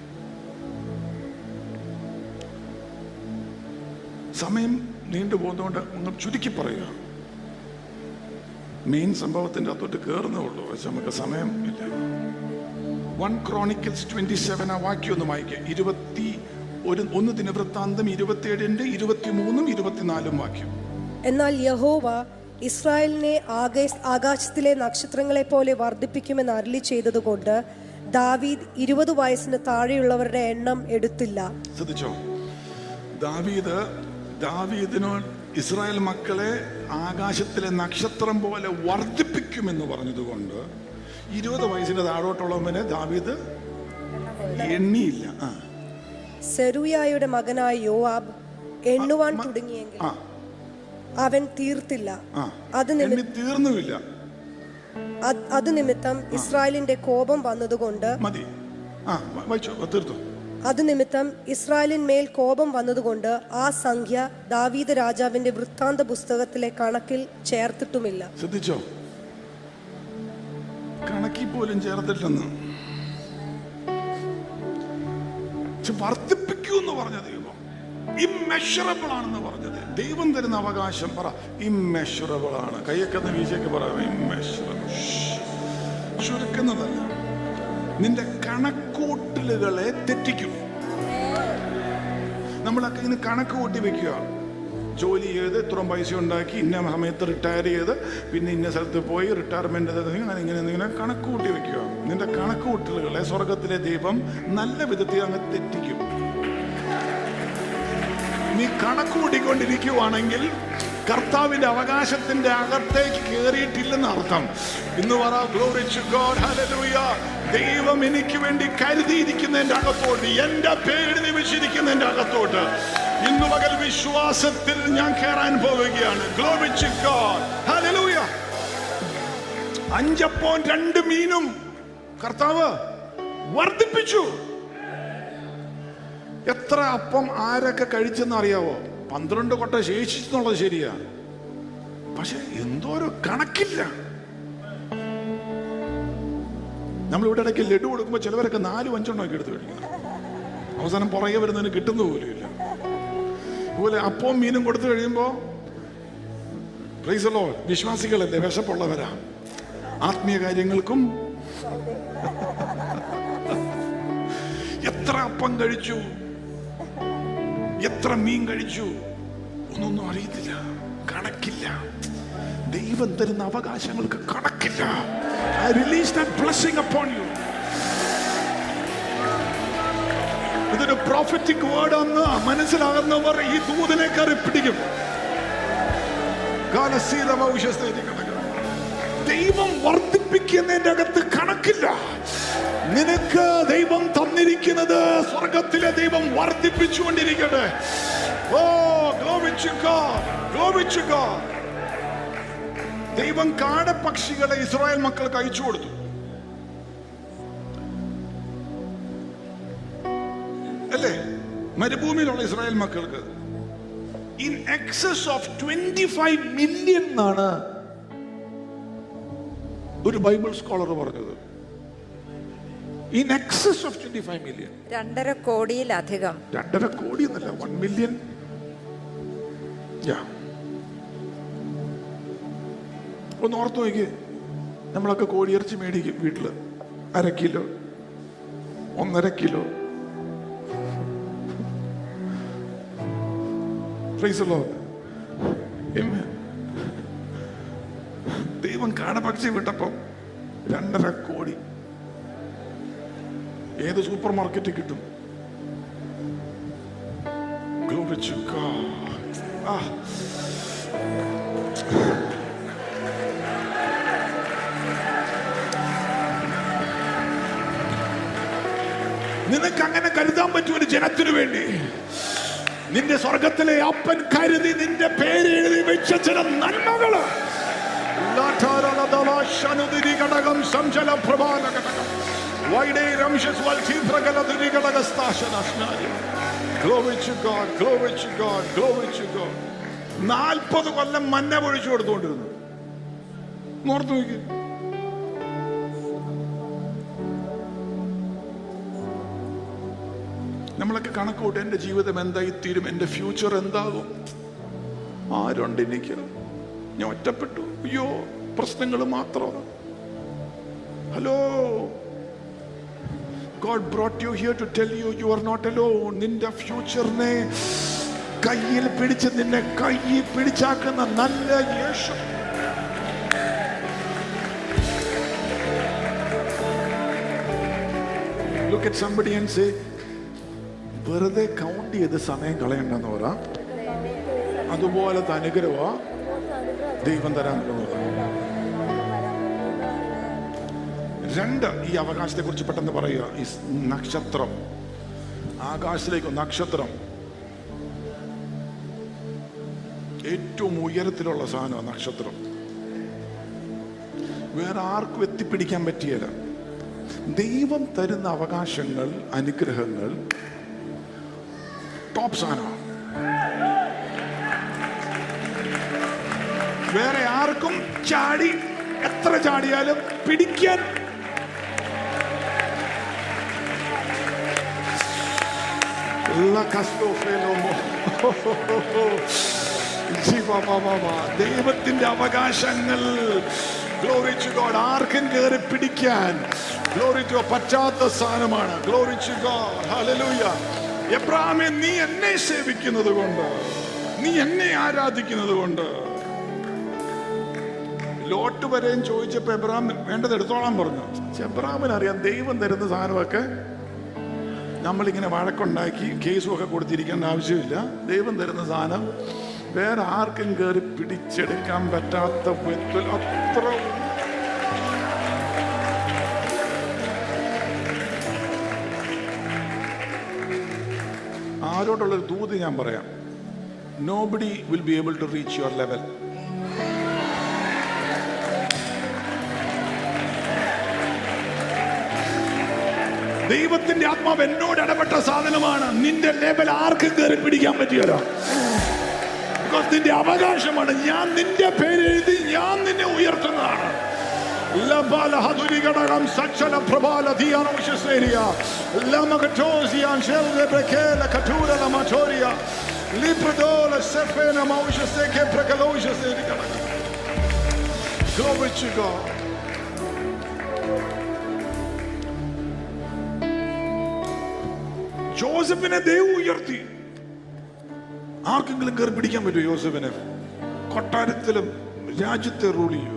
Speaker 2: സമയം നീണ്ടുപോകുന്നതുകൊണ്ട് ഒന്ന് ചുരുക്കി പറയുക മെയിൻ സംഭവത്തിന്റെ അകത്തോട്ട് കയറുന്നേ ഉള്ളൂ പക്ഷെ നമുക്ക് സമയം ഇല്ല വൺ ക്രോണിക്കൽസ് ട്വന്റി സെവൻ ആ വാക്യം ഒന്ന് വായിക്കുക ഇരുപത്തി ഒരു ഒന്ന് ദിനവൃത്താന്തം ഇരുപത്തിയേഴിന്റെ ഇരുപത്തിമൂന്നും ഇരുപത്തിനാലും വാക്യം
Speaker 3: എന്നാൽ യഹോവ ഇസ്രായേലിനെ ആകാശ- ആകാശത്തിലെ നക്ഷത്രങ്ങളെ പോലെ വർദ്ധിപ്പിക്കുമെന്ന് അരളി ചെയ്തതുകൊണ്ട് ദാവീദ് ഇരുപത് വയസ്സിന് താഴെയുള്ളവരുടെ എണ്ണം എടുത്തില്ല
Speaker 2: ശ്രദ്ധിച്ചോ ദാവീദ് ദാവീദിനോ ഇസ്രായേൽ മക്കളെ ആകാശത്തിലെ നക്ഷത്രം പോലെ വർദ്ധിപ്പിക്കുമെന്ന് പറഞ്ഞതുകൊണ്ട് ഇരുപത് വയസ്സിന്റെ താഴോട്ടുള്ളവനെ ദാവീദ് എണ്ണിയില്ല ആ
Speaker 3: സെറൂയായുടെ മകനായ യോവാബ് എണ്ണുവാൻ തുടങ്ങിയെങ്കിൽ
Speaker 2: ആ
Speaker 3: അവൻ തീർത്തില്ല
Speaker 2: ആ
Speaker 3: അത് നിമി-
Speaker 2: എണ്ണി തീർന്നുമില്ല
Speaker 3: അത് അത് നിമിത്തം ഇസ്രായേലിന്റെ കോപം വന്നതുകൊണ്ട്
Speaker 2: മതി ആ വ- വായിച്ചോ ആ, തീർത്തു
Speaker 3: അത് നിമിത്തം ഇസ്രായേലിന്മേൽ കോപം വന്നതുകൊണ്ട് ആ സംഖ്യ ദാവീദ് രാജാവിന്റെ വൃത്താന്ത പുസ്തകത്തിലെ കണക്കിൽ ചേർത്തിട്ടുമില്ല
Speaker 2: ശ്രദ്ധിച്ചോ കണക്കിൽ പോലും ചേർത്തില്ലെന്ന് പക്ഷെ വർദ്ധിപ്പിക്കൂ എന്ന് പറഞ്ഞ ദൈവം ഇമ്മെഷറബിൾ ആണെന്ന് പറഞ്ഞത് ദൈവം തരുന്ന അവകാശം പറ ഇമ്മെഷറബിൾ ആണ് കൈയൊക്കെ ഒന്ന് വീശിയൊക്കെ പറയാം ഇമ്മെഷറബിൾ ചുരുക്കുന്നതല്ല നിന്റെ കണക്കൂട്ടലുകളെ തെറ്റിക്കും നമ്മളൊക്കെ ഇന്ന് കണക്ക് കൂട്ടി വെക്കുക ജോലി ചെയ്ത് ഇത്രയും പൈസ ഉണ്ടാക്കി ഇന്ന സമയത്ത് റിട്ടയർ ചെയ്ത് പിന്നെ ഇന്ന സ്ഥലത്ത് പോയി റിട്ടയർമെന്റ് അങ്ങനെ ഇങ്ങനെ ഇങ്ങനെ കണക്ക് കൂട്ടി വെക്കുക നിന്റെ കണക്ക് കൂട്ടലുകളെ സ്വർഗത്തിലെ ദൈവം നല്ല വിധത്തിൽ അങ്ങ് തെറ്റിക്കും നീ കണക്ക് കൂട്ടിക്കൊണ്ടിരിക്കുവാണെങ്കിൽ കർത്താവിന്റെ അവകാശത്തിന്റെ അകത്തേക്ക് കയറിയിട്ടില്ലെന്ന് അർത്ഥം ഇന്ന് പറ "Glory to God, hallelujah." ദൈവം എനിക്ക് വേണ്ടി കരുതിയിരിക്കുന്നതിന്റെ അകത്തോട്ട് എന്റെ പേര് നിമിച്ചിരിക്കുന്നതിന്റെ അകത്തോട്ട് ഇന്ന് പകൽ വിശ്വാസത്തിൽ ഞാൻ കയറാൻ പോവുകയാണ് Glory to God, hallelujah. അഞ്ചപ്പോൻ രണ്ട് മീനും കർത്താവ് വർദ്ധിപ്പിച്ചു എത്ര അപ്പം ആരൊക്കെ കഴിച്ചെന്ന് അറിയാവോ പന്ത്രണ്ട് കൊട്ട ശേഷിച്ചെന്നുള്ളത് ശരിയാ പക്ഷെ എന്തോ ഒരു കണക്കില്ല നമ്മൾ ഇവിടെ ഇടയ്ക്ക് ലഡു കൊടുക്കുമ്പോൾ ചിലവരൊക്കെ നാലും അഞ്ചെണ്ണം ഒക്കെ എടുത്ത് കഴിക്കണം അവസാനം പുറകെ വരുന്നതിന് കിട്ടുന്ന പോലും ഇല്ല അതുപോലെ അപ്പവും മീനും കൊടുത്തു കഴിയുമ്പോൾ പ്രൈസലോ വിശ്വാസികളല്ലേ വിശപ്പുള്ളവരാ ആത്മീയ കാര്യങ്ങൾക്കും എത്ര അപ്പം കഴിച്ചു എത്ര മീൻ കഴിച്ചു ഒന്നൊന്നും അറിയത്തില്ല കണക്കില്ല ദൈവം തരുന്ന അവകാശങ്ങൾക്ക് കണക്കില്ല I release that blessing upon you ഇതൊരു പ്രോഫറ്റിക് വേർഡ് എന്ന് മനസ്സിലാകുന്നവർ ഈ ദൂതനെ കയറി പിടിക്കും കാലശീലമ വിശ്വസ്തേരി കണക്ക് ദൈവം വർദ്ധിപ്പിക്കുന്നതിന്റെ അകത്ത് കണക്കില്ല നിനക്ക് ദൈവം തന്നിരിക്കുന്നത് സ്വർഗത്തിലെ ദൈവം വർദ്ധിപ്പിച്ചുകൊണ്ടിരിക്കട്ടെ ഓ glory to God, glory to God. ദൈവം കാടപ്പക്ഷികളെ ഇസ്രായേൽ മക്കൾക്ക് അയച്ചു കൊടുത്തു അല്ലേ മരുഭൂമിയിലുള്ള ഇസ്രായേൽ മക്കൾക്ക് in excess of twenty five million എന്നാണ് ഒരു ബൈബിൾ സ്കോളർ പറഞ്ഞത് in excess of twenty five million
Speaker 4: രണ്ടര കോടിയിലധികം
Speaker 2: രണ്ടര കോടി എന്നല്ല വൺ മില്യൺ ഒന്ന് ഓർത്തു നോക്കി നമ്മളൊക്കെ കോഴിയിറച്ചി മേടിക്കും വീട്ടില് അര കിലോ ഒന്നര kilo Praise the Lord. Amen. ദൈവം കാണപക്ഷി വിട്ടപ്പം രണ്ടര കോടി ഏത് സൂപ്പർ മാർക്കറ്റിൽ കിട്ടും Glory to God. Ah. നിനക്ക് അങ്ങനെ കരുതാൻ പറ്റും ഒരു ജനത്തിനു വേണ്ടി നിന്റെ സ്വർഗത്തിലെ അപ്പൻ കരുതി നിന്റെ പേര് എഴുതി വെച്ച ചില നന്മകള് ഘടകം സംശല പ്രഭാന ഘടകം വൈഡൈരം Glory to God, glory to God, glory to God. നാൽപ്പത് കൊല്ലം മന്ന പൊഴിച്ചു കൊടുത്തുകൊണ്ടിരുന്നു ഓർത്തു നോക്കി നമ്മളൊക്കെ കണക്ക് കൂട്ടും എൻ്റെ ജീവിതം എന്തായി തീരും എൻ്റെ ഫ്യൂച്ചർ എന്താകും ആരുണ്ട് എനിക്ക് ഞാൻ ഒറ്റപ്പെട്ടു അയ്യോ പ്രശ്നങ്ങൾ മാത്രം hello God brought you here to tell you you are not alone. നിന്റെ ഫ്യൂച്ചറിനെ കയ്യിൽ പിടിച്ച് നിന്നെ കയ്യിൽ പിടിച്ചാക്കുന്ന നല്ല Yeshu look at somebody and say വെറുതെ കൗണ്ട് ചെയ്ത് സമയം കളയണ്ടെന്ന് പറ അതുപോലത്തെ അനുഗ്രഹ ദൈവം തരാൻ പോകുന്നത് രണ്ട് ഈ അവകാശത്തെ കുറിച്ച് പെട്ടെന്ന് പറയുക ഈ സ് നക്ഷത്രം ആകാശത്തിലേക്ക് നക്ഷത്രം ഏറ്റവും ഉയരത്തിലുള്ള സാധനം നക്ഷത്രം വേറെ ആർക്കും എത്തിപ്പിടിക്കാൻ പറ്റിയല്ല ദൈവം തരുന്ന അവകാശങ്ങൾ അനുഗ്രഹങ്ങൾ ടോപ്പ് സാധനമാണ് വേറെ ആർക്കും ചാടി എത്ര ചാടിയാലും പിടിക്കാൻ La Castofenomo. ജീവമാമാമ. ദൈവത്തിന്റെ അവകാശങ്ങൾ ഗ്ലോറി ടു ഗോഡ് ആർക്കും കയറി പിടിക്കാൻ ഗ്ലോറി ടു പറ്റാത്ത സ്ഥാനമാണ് ഗ്ലോറി ടു ഗോഡ് ഹല്ലേലൂയ എബ്രാമെ നീ എന്നെ സേവിക്കുന്നത് കൊണ്ട് നീ എന്നെ ആരാധിക്കുന്നത് കൊണ്ട് ലോട്ട് വരെയും ചോദിച്ചപ്പോ എബ്രാം വേണ്ടത് എടുത്തോളാൻ പറഞ്ഞു എബ്രാമിന് അറിയാം ദൈവം തരുന്ന സാധനമൊക്കെ നമ്മളിങ്ങനെ വഴക്കുണ്ടാക്കി കേസും ഒക്കെ കൊടുത്തിരിക്കേണ്ട ആവശ്യമില്ല ദൈവം തരുന്ന സാധനം വേറെ ആർക്കും കയറി പിടിച്ചെടുക്കാൻ പറ്റാത്ത വിധത്തിൽ അത്ര ആരോടുള്ളൊരു ദൂത് ഞാൻ പറയാം nobody will be able to reach your level ദൈവത്തിന്റെ ആത്മാവ് എന്നോട് ഇടപെട്ട സാധനമാണ് നിന്റെ ലെവൽ ആർക്കും കയറി പിടിക്കാൻ പറ്റിയല്ലോ Because നിന്റെ അവകാശമാണ് ഞാൻ നിന്റെ പേര് എഴുതി ഞാൻ നിന്നെ ഉയർത്തുന്നതാണ് ലബാല ഹതുരികടകം സച്ചല പ്രബാല ധിയാനോശസ്തേരിയ ലമകറ്റോസിയാൻ ശെൽദെ ബ്രക്കേല കറ്റൂരല മറ്റോരിയ ലിപ്രദോല സെഫേന മൗശസ്തേക്കെ പ്രകലോശസ്തേരികടകം Glory to God. ജോസഫിനെ ദൈവം ഉയർത്തി ആർക്കെങ്കിലും കയറി പിടിക്കാൻ പറ്റുമോ യോസഫിനെ കൊട്ടാരത്തിലും രാജ്യത്തെ റൂൾ ചെയ്യുക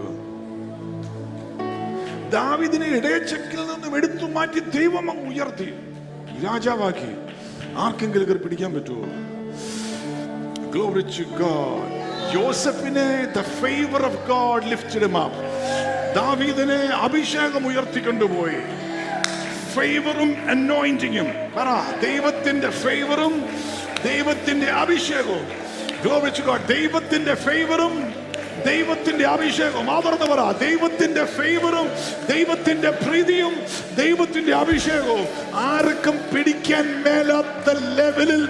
Speaker 2: ദാവിദിനെ ഇടയച്ചക്കിൽ നിന്നും എടുത്തു മാറ്റി ദൈവം അങ്ങ് ഉയർത്തി രാജാവാക്കി ആർക്കെങ്കിലും കയറി പിടിക്കാൻ പറ്റുമോ Glory to God. യോസഫിനെ the favor of God lifted him up. ദാവീദിനെ അഭിഷേകം ഉയർത്തിക്കൊണ്ടുപോയി ഫേവറും അനോയിന്റിങ്ങും പറ ദൈവത്തിന്റെ ഫേവറും ദൈവത്തിന്റെ അഭിഷേകവും Glory to God. ദൈവത്തിന്റെ ഫേവറും ദൈവത്തിന്റെ അഭിഷേകവും ആദർന്ന് പറ ദൈവത്തിന്റെ ഫേവറും ദൈവത്തിന്റെ പ്രീതിയും ദൈവത്തിന്റെ അഭിഷേകവും ആർക്കും പിടിക്കാൻ മേലാത്ത ലെവലിൽ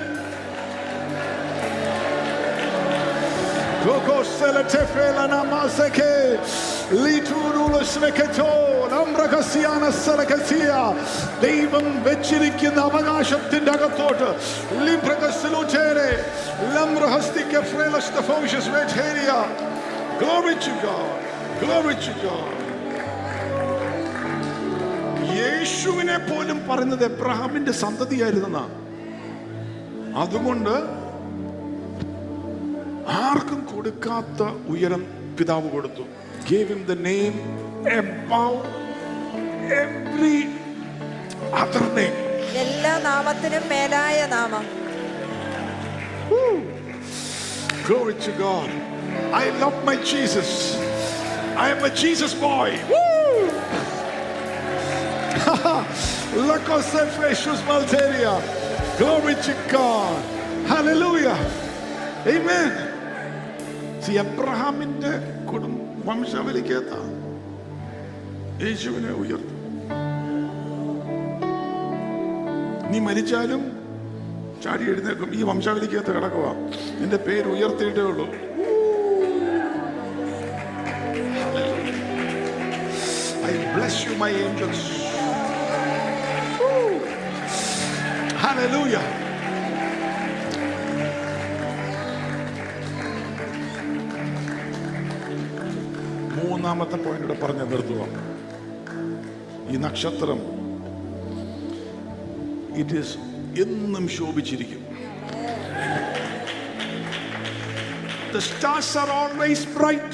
Speaker 2: ദൈവം വെച്ചിരിക്കുന്ന അവകാശത്തിന്റെ അകത്തോട്ട് ലിംബ്രകസിലൂറ്റേരെ ലംബ്രഹസ്തിക്ക ഫ്രേലസ്തഫോഷ്യസ് വെറ്റേരിയ Glory to God. Glory to God. യേശുവിനെ പോലും പറയുന്നത് എബ്രഹാമിന്റെ സന്തതിയായിരുന്നെന്നാ അതുകൊണ്ട് ആർക്കും കൊടുക്കാത്ത ഉയരം പിതാവ് കൊടുത്തു gave him the name above every other name
Speaker 4: എല്ലാ നാമത്തിനും മേലായ നാമം
Speaker 2: glory to God I love my Jesus I am a Jesus boy Woo! Lacosefreshus Malteria glory to God hallelujah amen See, എബ്രഹാമിന്റെ കുടുംബ വംശാവലിക്കകത്ത യേശുവിനെ ഉയർത്തും നീ മരിച്ചാലും ചാടി എഴുന്നേക്കും ഈ വംശാവലിക്കകത്ത് കിടക്കുക നിന്റെ പേര് ഉയർത്തിയിട്ടേ ഉള്ളൂ I bless you, my angels. Woo. Hallelujah. മൂന്നാമത്തെ പോയിന്റ് ഇവിടെ പറഞ്ഞ് നിർത്തുക ഈ നക്ഷത്രം ഇറ്റ് ഈസ് എന്നും ശോഭിച്ചിരിക്കും The stars are always bright.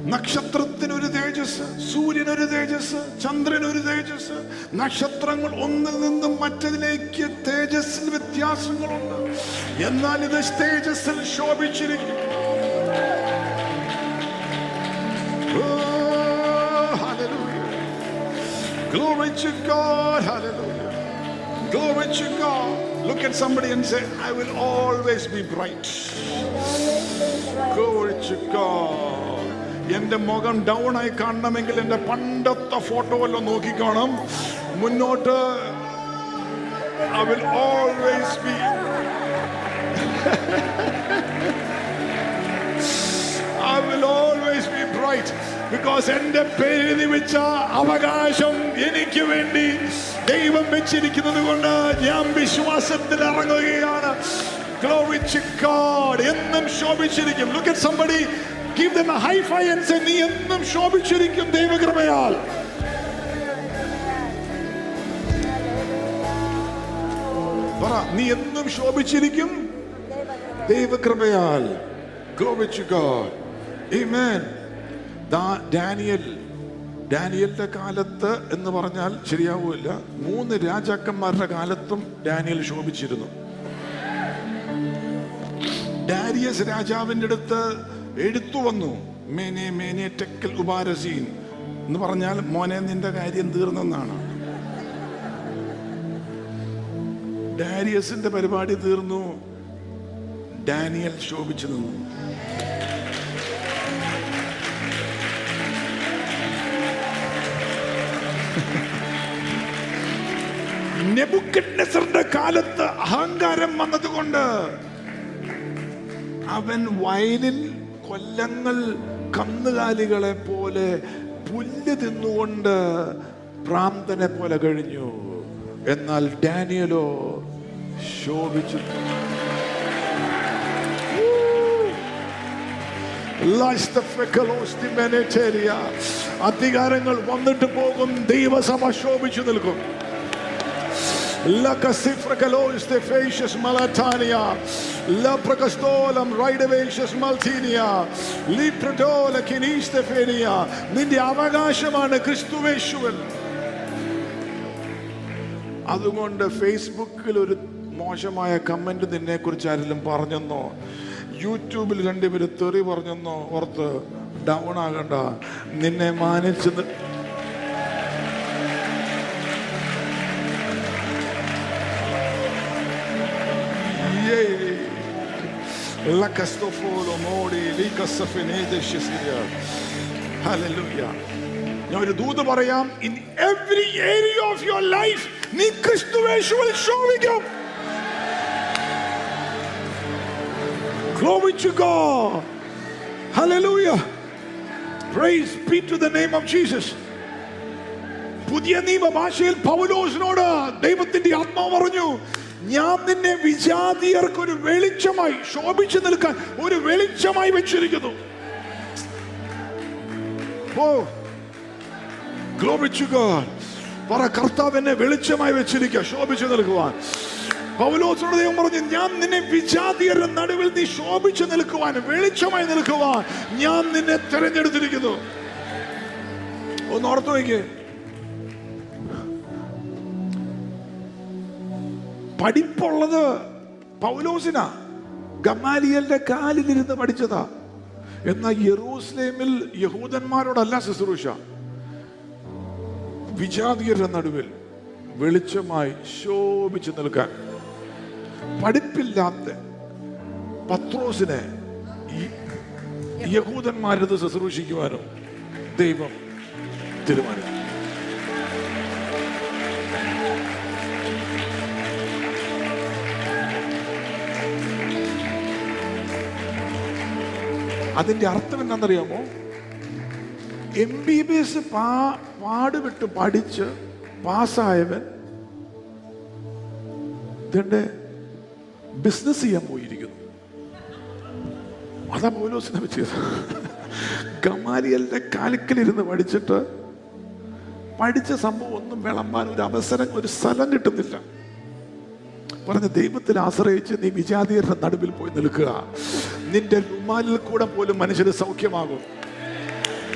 Speaker 2: നക്ഷത്രത്തിനൊരു തേജസ് സൂര്യനൊരു തേജസ് ചന്ദ്രനൊരു തേജസ് നക്ഷത്രങ്ങൾ ഒന്നിൽ നിന്നും മറ്റതിലേക്ക് തേജസ്സിൽ വ്യത്യാസങ്ങളുണ്ട് എന്നാൽ ഇത് തേജസ്സിൽ ശോഭിച്ചിരിക്കും Oh, hallelujah. Glory to God. Hallelujah. Glory to God. Look at somebody and say, I will always be bright. Glory to God. എന്റെ മുഖം ഡൗൺ ആയി കാണണമെങ്കിൽ എന്റെ പണ്ടത്തെ ഫോട്ടോ വല്ലതും നോക്കിക്കാണും മുന്നോട്ട് I will always be I will always be bright because എന്റെ പേരെഴുതി വെച്ച അവകാശം എനിക്ക് വേണ്ടി ദൈവം വെച്ചിരിക്കുന്നത് കൊണ്ട് ഞാൻ വിശ്വാസത്തിൽ ഇറങ്ങുകയാണ് Glory to God. എന്നും ശോഭിച്ചിരിക്കും Look at somebody give them a high five and say നീ എന്നും ശോഭിച്ചിരിക്കും ദൈവകൃപയാൽ പറ നീ എന്നും ശോഭിച്ചിരിക്കും ദൈവകൃപയാൽ Glory to God. Amen. ദാ- ഡാനിയൽ ഡാനിയലിന്റെ കാലത്ത് എന്ന് പറഞ്ഞാൽ ശരിയാവില്ല മൂന്ന് രാജാക്കന്മാരുടെ കാലത്തും ഡാനിയൽ ശോഭിച്ചിരുന്നു ഡാരിയസ് രാജാവിന്റെ അടുത്ത് എഴുത്തു വന്നു മേനെ മേനെ ടെക്കൽ ഉപാരസീൻ എന്ന് പറഞ്ഞാൽ മോനെ നിന്റെ കാര്യം തീർന്നെന്നാണ് ഡാരിയസിന്റെ പരിപാടി തീർന്നു ഡാനിയൽ ശോഭിച്ചു നിന്നു നെബുക്കഡ്നെസറിന്റെ കാലത്ത് അഹങ്കാരം വന്നതുകൊണ്ട് അവൻ വയലിൽ കൊല്ലങ്ങൾ കന്നുകാലികളെ പോലെ പുല്ല് തിന്നുകൊണ്ട് ഭ്രാന്തനെ പോലെ കഴിഞ്ഞു എന്നാൽ ഡാനിയലോ ശോഭിച്ചു ലൈസ്തഫെക്കലോസ്തിമെനെറ്റേരിയ. അധികാരങ്ങൾ വന്നിട്ട് പോകും ദൈവസഭ ശോഭിച്ചു നിൽക്കും Lacasifracalois de facius malatania, Lapracastolam ridevacius maltinia, Lipradola kinistefenia, നിന്റെ അവകാശമാണ് ക്രിസ്തുവേശുവൻ അതുകൊണ്ട് ഫേസ്ബുക്കിൽ ഒരു മോശമായ കമന്റ് നിന്നെ കുറിച്ച് ആരെങ്കിലും പറഞ്ഞെന്നോ യൂട്യൂബിൽ രണ്ടുപേര് തെറി പറഞ്ഞെന്നോ ഓർത്ത് ഡൗൺ ആകണ്ട നിന്നെ മാനിച്ച് നി- Yay. La Castofolo Mori, Lika Safenede Shesiya. Hallelujah. ഞാൻ ഒരു ദൂത് പറയാം in every area of your life നീ ക്രിസ്തുവേശുവിൽ ശോഭിക്കും Glory to God. Hallelujah. Praise be to the name of Jesus. പുതിയ നിയമ ഭാഷയിൽ പൗലോസിനോട് ദൈവത്തിന്റെ ആത്മാവ് പറഞ്ഞു ഞാൻ നിന്നെ വിജാതിയർക്ക് ഒരു വെളിച്ചമായി ശോഭിച്ചു നിൽക്കാൻ ഒരു വെളിച്ചമായി വെച്ചിരിക്കുന്നു ഓ Glory to God. പറ കർത്താവ് എന്നെ വെളിച്ചമായി വെച്ചിരിക്കുക ശോഭിച്ചു നിൽക്കുവാൻ പൗലോസിനോട് ദൈവം പറഞ്ഞു ഞാൻ നിന്നെ വിജാതിയരുടെ നടുവിൽ നീ ശോഭിച്ചു നിൽക്കുവാൻ വെളിച്ചമായി നിൽക്കുവാൻ ഞാൻ നിന്നെ തെരഞ്ഞെടുത്തിരിക്കുന്നു ഒന്ന് ഓർത്തു നോക്കിയേ പഠിപ്പുള്ളത് പൗലോസിനാ ഗമാലിയലിന്റെ കാലിലിരുന്ന് പഠിച്ചതാ എന്നാൽ യെറൂസലേമിൽ യഹൂദന്മാരോടല്ല ശുശ്രൂഷ വിജാതിയരുടെ നടുവിൽ വെളിച്ചമായി ശോഭിച്ചു നിൽക്കാൻ പഠിപ്പില്ലാത്ത പത്രോസിനെ ഈ യഹൂദന്മാരത് ശുശ്രൂഷിക്കുവാനും ദൈവം തീരുമാനിച്ചു അതിന്റെ അർത്ഥം എന്താണെന്നറിയാമോ എം ബി ബി എസ് പാ പാടുവിട്ട് പഠിച്ച് പാസ്സായവൻ ഇതിന്റെ ബിസിനസ് ചെയ്യാൻ പോയിരിക്കുന്നു അതാ പോലോസിനെ വെച്ചത് ഗമാലിയലിന്റെ കാലിക്കലിരുന്ന് പഠിച്ചിട്ട് പഠിച്ച സംഭവം ഒന്നും വിളമ്പാൻ ഒരു അവസരം ഒരു സ്ഥലം കിട്ടുന്നില്ല പറഞ്ഞ ദൈവത്തിൽ ആശ്രയിച്ച് നീ വിജാതീയരുടെ നടുവിൽ പോയി നിൽക്കുക നിന്റെ രുമാലിൽ കൂടെ പോലും മനുഷ്യന് സൗഖ്യമാകും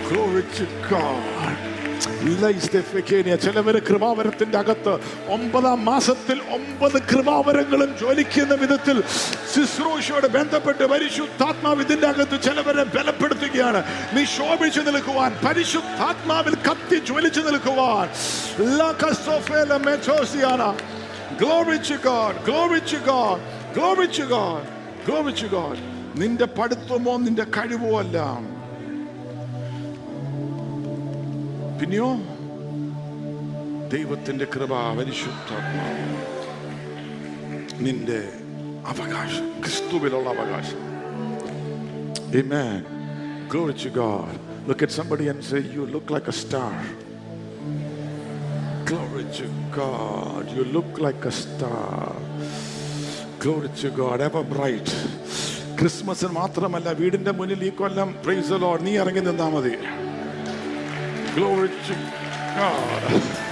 Speaker 2: Glory to God. ലൈസ്തെഫെക്കേനിയ. ചിലവര് കൃപാവരത്തിന്റെ അകത്ത് ഒമ്പതാം മാസത്തിൽ ഒമ്പത് കൃപാവരങ്ങളും ജ്വലിക്കുന്ന വിധത്തിൽ ശുശ്രൂഷയോട് ബന്ധപ്പെട്ട് പരിശുദ്ധാത്മാവ് ഇതിന്റെ അകത്ത് ചിലവരെ ബലപ്പെടുത്തുകയാണ് നീ ശോഭിച്ചു നിൽക്കുവാൻ പരിശുദ്ധാത്മാവിൽ കത്തി ജ്വലിച്ചു നിൽക്കുവാൻ ലകസോഫേല മെച്ചോസിയാന. Glory to God, glory to God, glory to God, glory to God. നിന്റെ പഠിത്തമോ നിന്റെ കഴിവോ അല്ല പിന്നെയോ ദൈവത്തിന്റെ കൃപ പരിശുദ്ധാത്മാവ് നിന്റെ അവകാശം ക്രിസ്തുവിലുള്ള അവകാശം Amen. Glory to God. Look at somebody and say, You look like a star. Glory to God. You look like a star. Glory to God. Ever bright. ക്രിസ്മസിന് മാത്രമല്ല വീടിന്റെ മുന്നിൽ ഈ കൊല്ലം പ്രൈസ് ലോഡ് നീ ഇറങ്ങി നിന്നാ മതി Glory to God.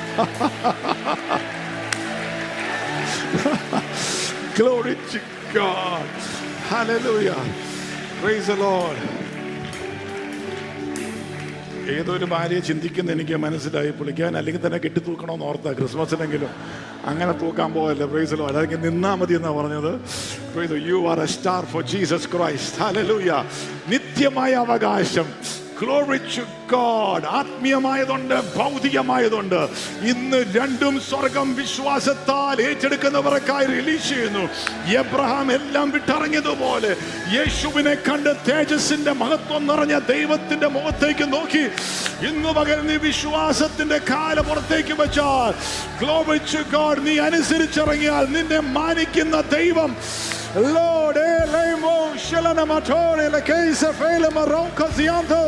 Speaker 2: Glory to God. Hallelujah. Praise the Lord. ഏതൊരു ഭാര്യയെ ചിന്തിക്കുന്ന എനിക്ക് മനസ്സിലായി പുള്ളിക്കാൻ അല്ലെങ്കിൽ തന്നെ കെട്ടി തൂക്കണമെന്ന് ഓർത്താ ക്രിസ്മസിനെങ്കിലും അങ്ങനെ തൂക്കാൻ പോകല്ല പ്രൈസ് ലോ അല്ലെങ്കിൽ നിന്നാ മതി എന്നാ പറഞ്ഞത് you are a star for Jesus Christ hallelujah നിത്യമായ അവകാശം Glory to God. ആത്മീയമായതുണ്ട് ഭൗതികമായതുണ്ട് ഇന്ന് രണ്ടും സ്വർഗം വിശ്വാസത്താൽ ഏറ്റെടുക്കുന്നവർക്കായി റിലീസ് ചെയ്യുന്നു എബ്രഹാം എല്ലാം വിട്ടിറങ്ങിയതുപോലെ യേശുവിനെ കണ്ട് തേജസ്സിന്റെ മഹത്വം നിറഞ്ഞ ദൈവത്തിന്റെ മുഖത്തേക്ക് നോക്കി ഇന്ന് പകൽ നീ വിശ്വാസത്തിന്റെ കാല പുറത്തേക്ക് വെച്ചാൽ Glory to God. നീ അനുസരിച്ചിറങ്ങിയാൽ നിന്നെ മാനിക്കുന്ന ദൈവം Lord, elemo shalana matore le keisa fele maronca zianto.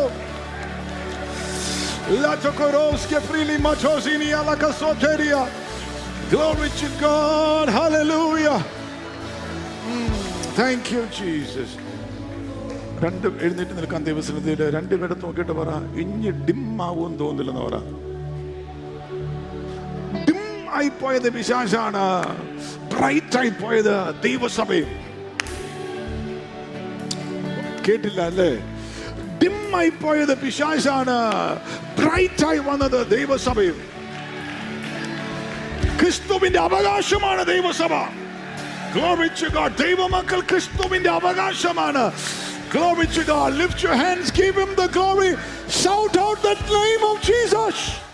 Speaker 2: La tokoroske frili matosini alla casoteria. Glory to God. Hallelujah. Mm, Thank you, Jesus. രണ്ട് എഴുന്നേറ്റ് നിൽക്കാൻ ദൈവസന്നിധിയിൽ രണ്ടുപേരെ നോക്കിയിട്ട് പറ ഇഞ്ഞ് ഡിം ആവും തോന്നില്ലെന്ന് പറ ഡിം ആയി പോയത് പിശാചാണ് ബ്രൈറ്റ് ആയി പോയത് ദൈവസഭയും കേട്ടില്ല അല്ലേ ഡിം ആയി പോയത് പിശാചാണ് ബ്രൈറ്റ് ആയി വന്നത് ദൈവസഭയും ക്രിസ്തുവിന്റെ അവകാശമാണ് ദൈവസഭ Glory to God. ദൈവമക്കൾ ക്രിസ്തുവിന്റെ അവകാശമാണ് Glory to God. Lift your hands, give him the glory. Shout out the name of Jesus.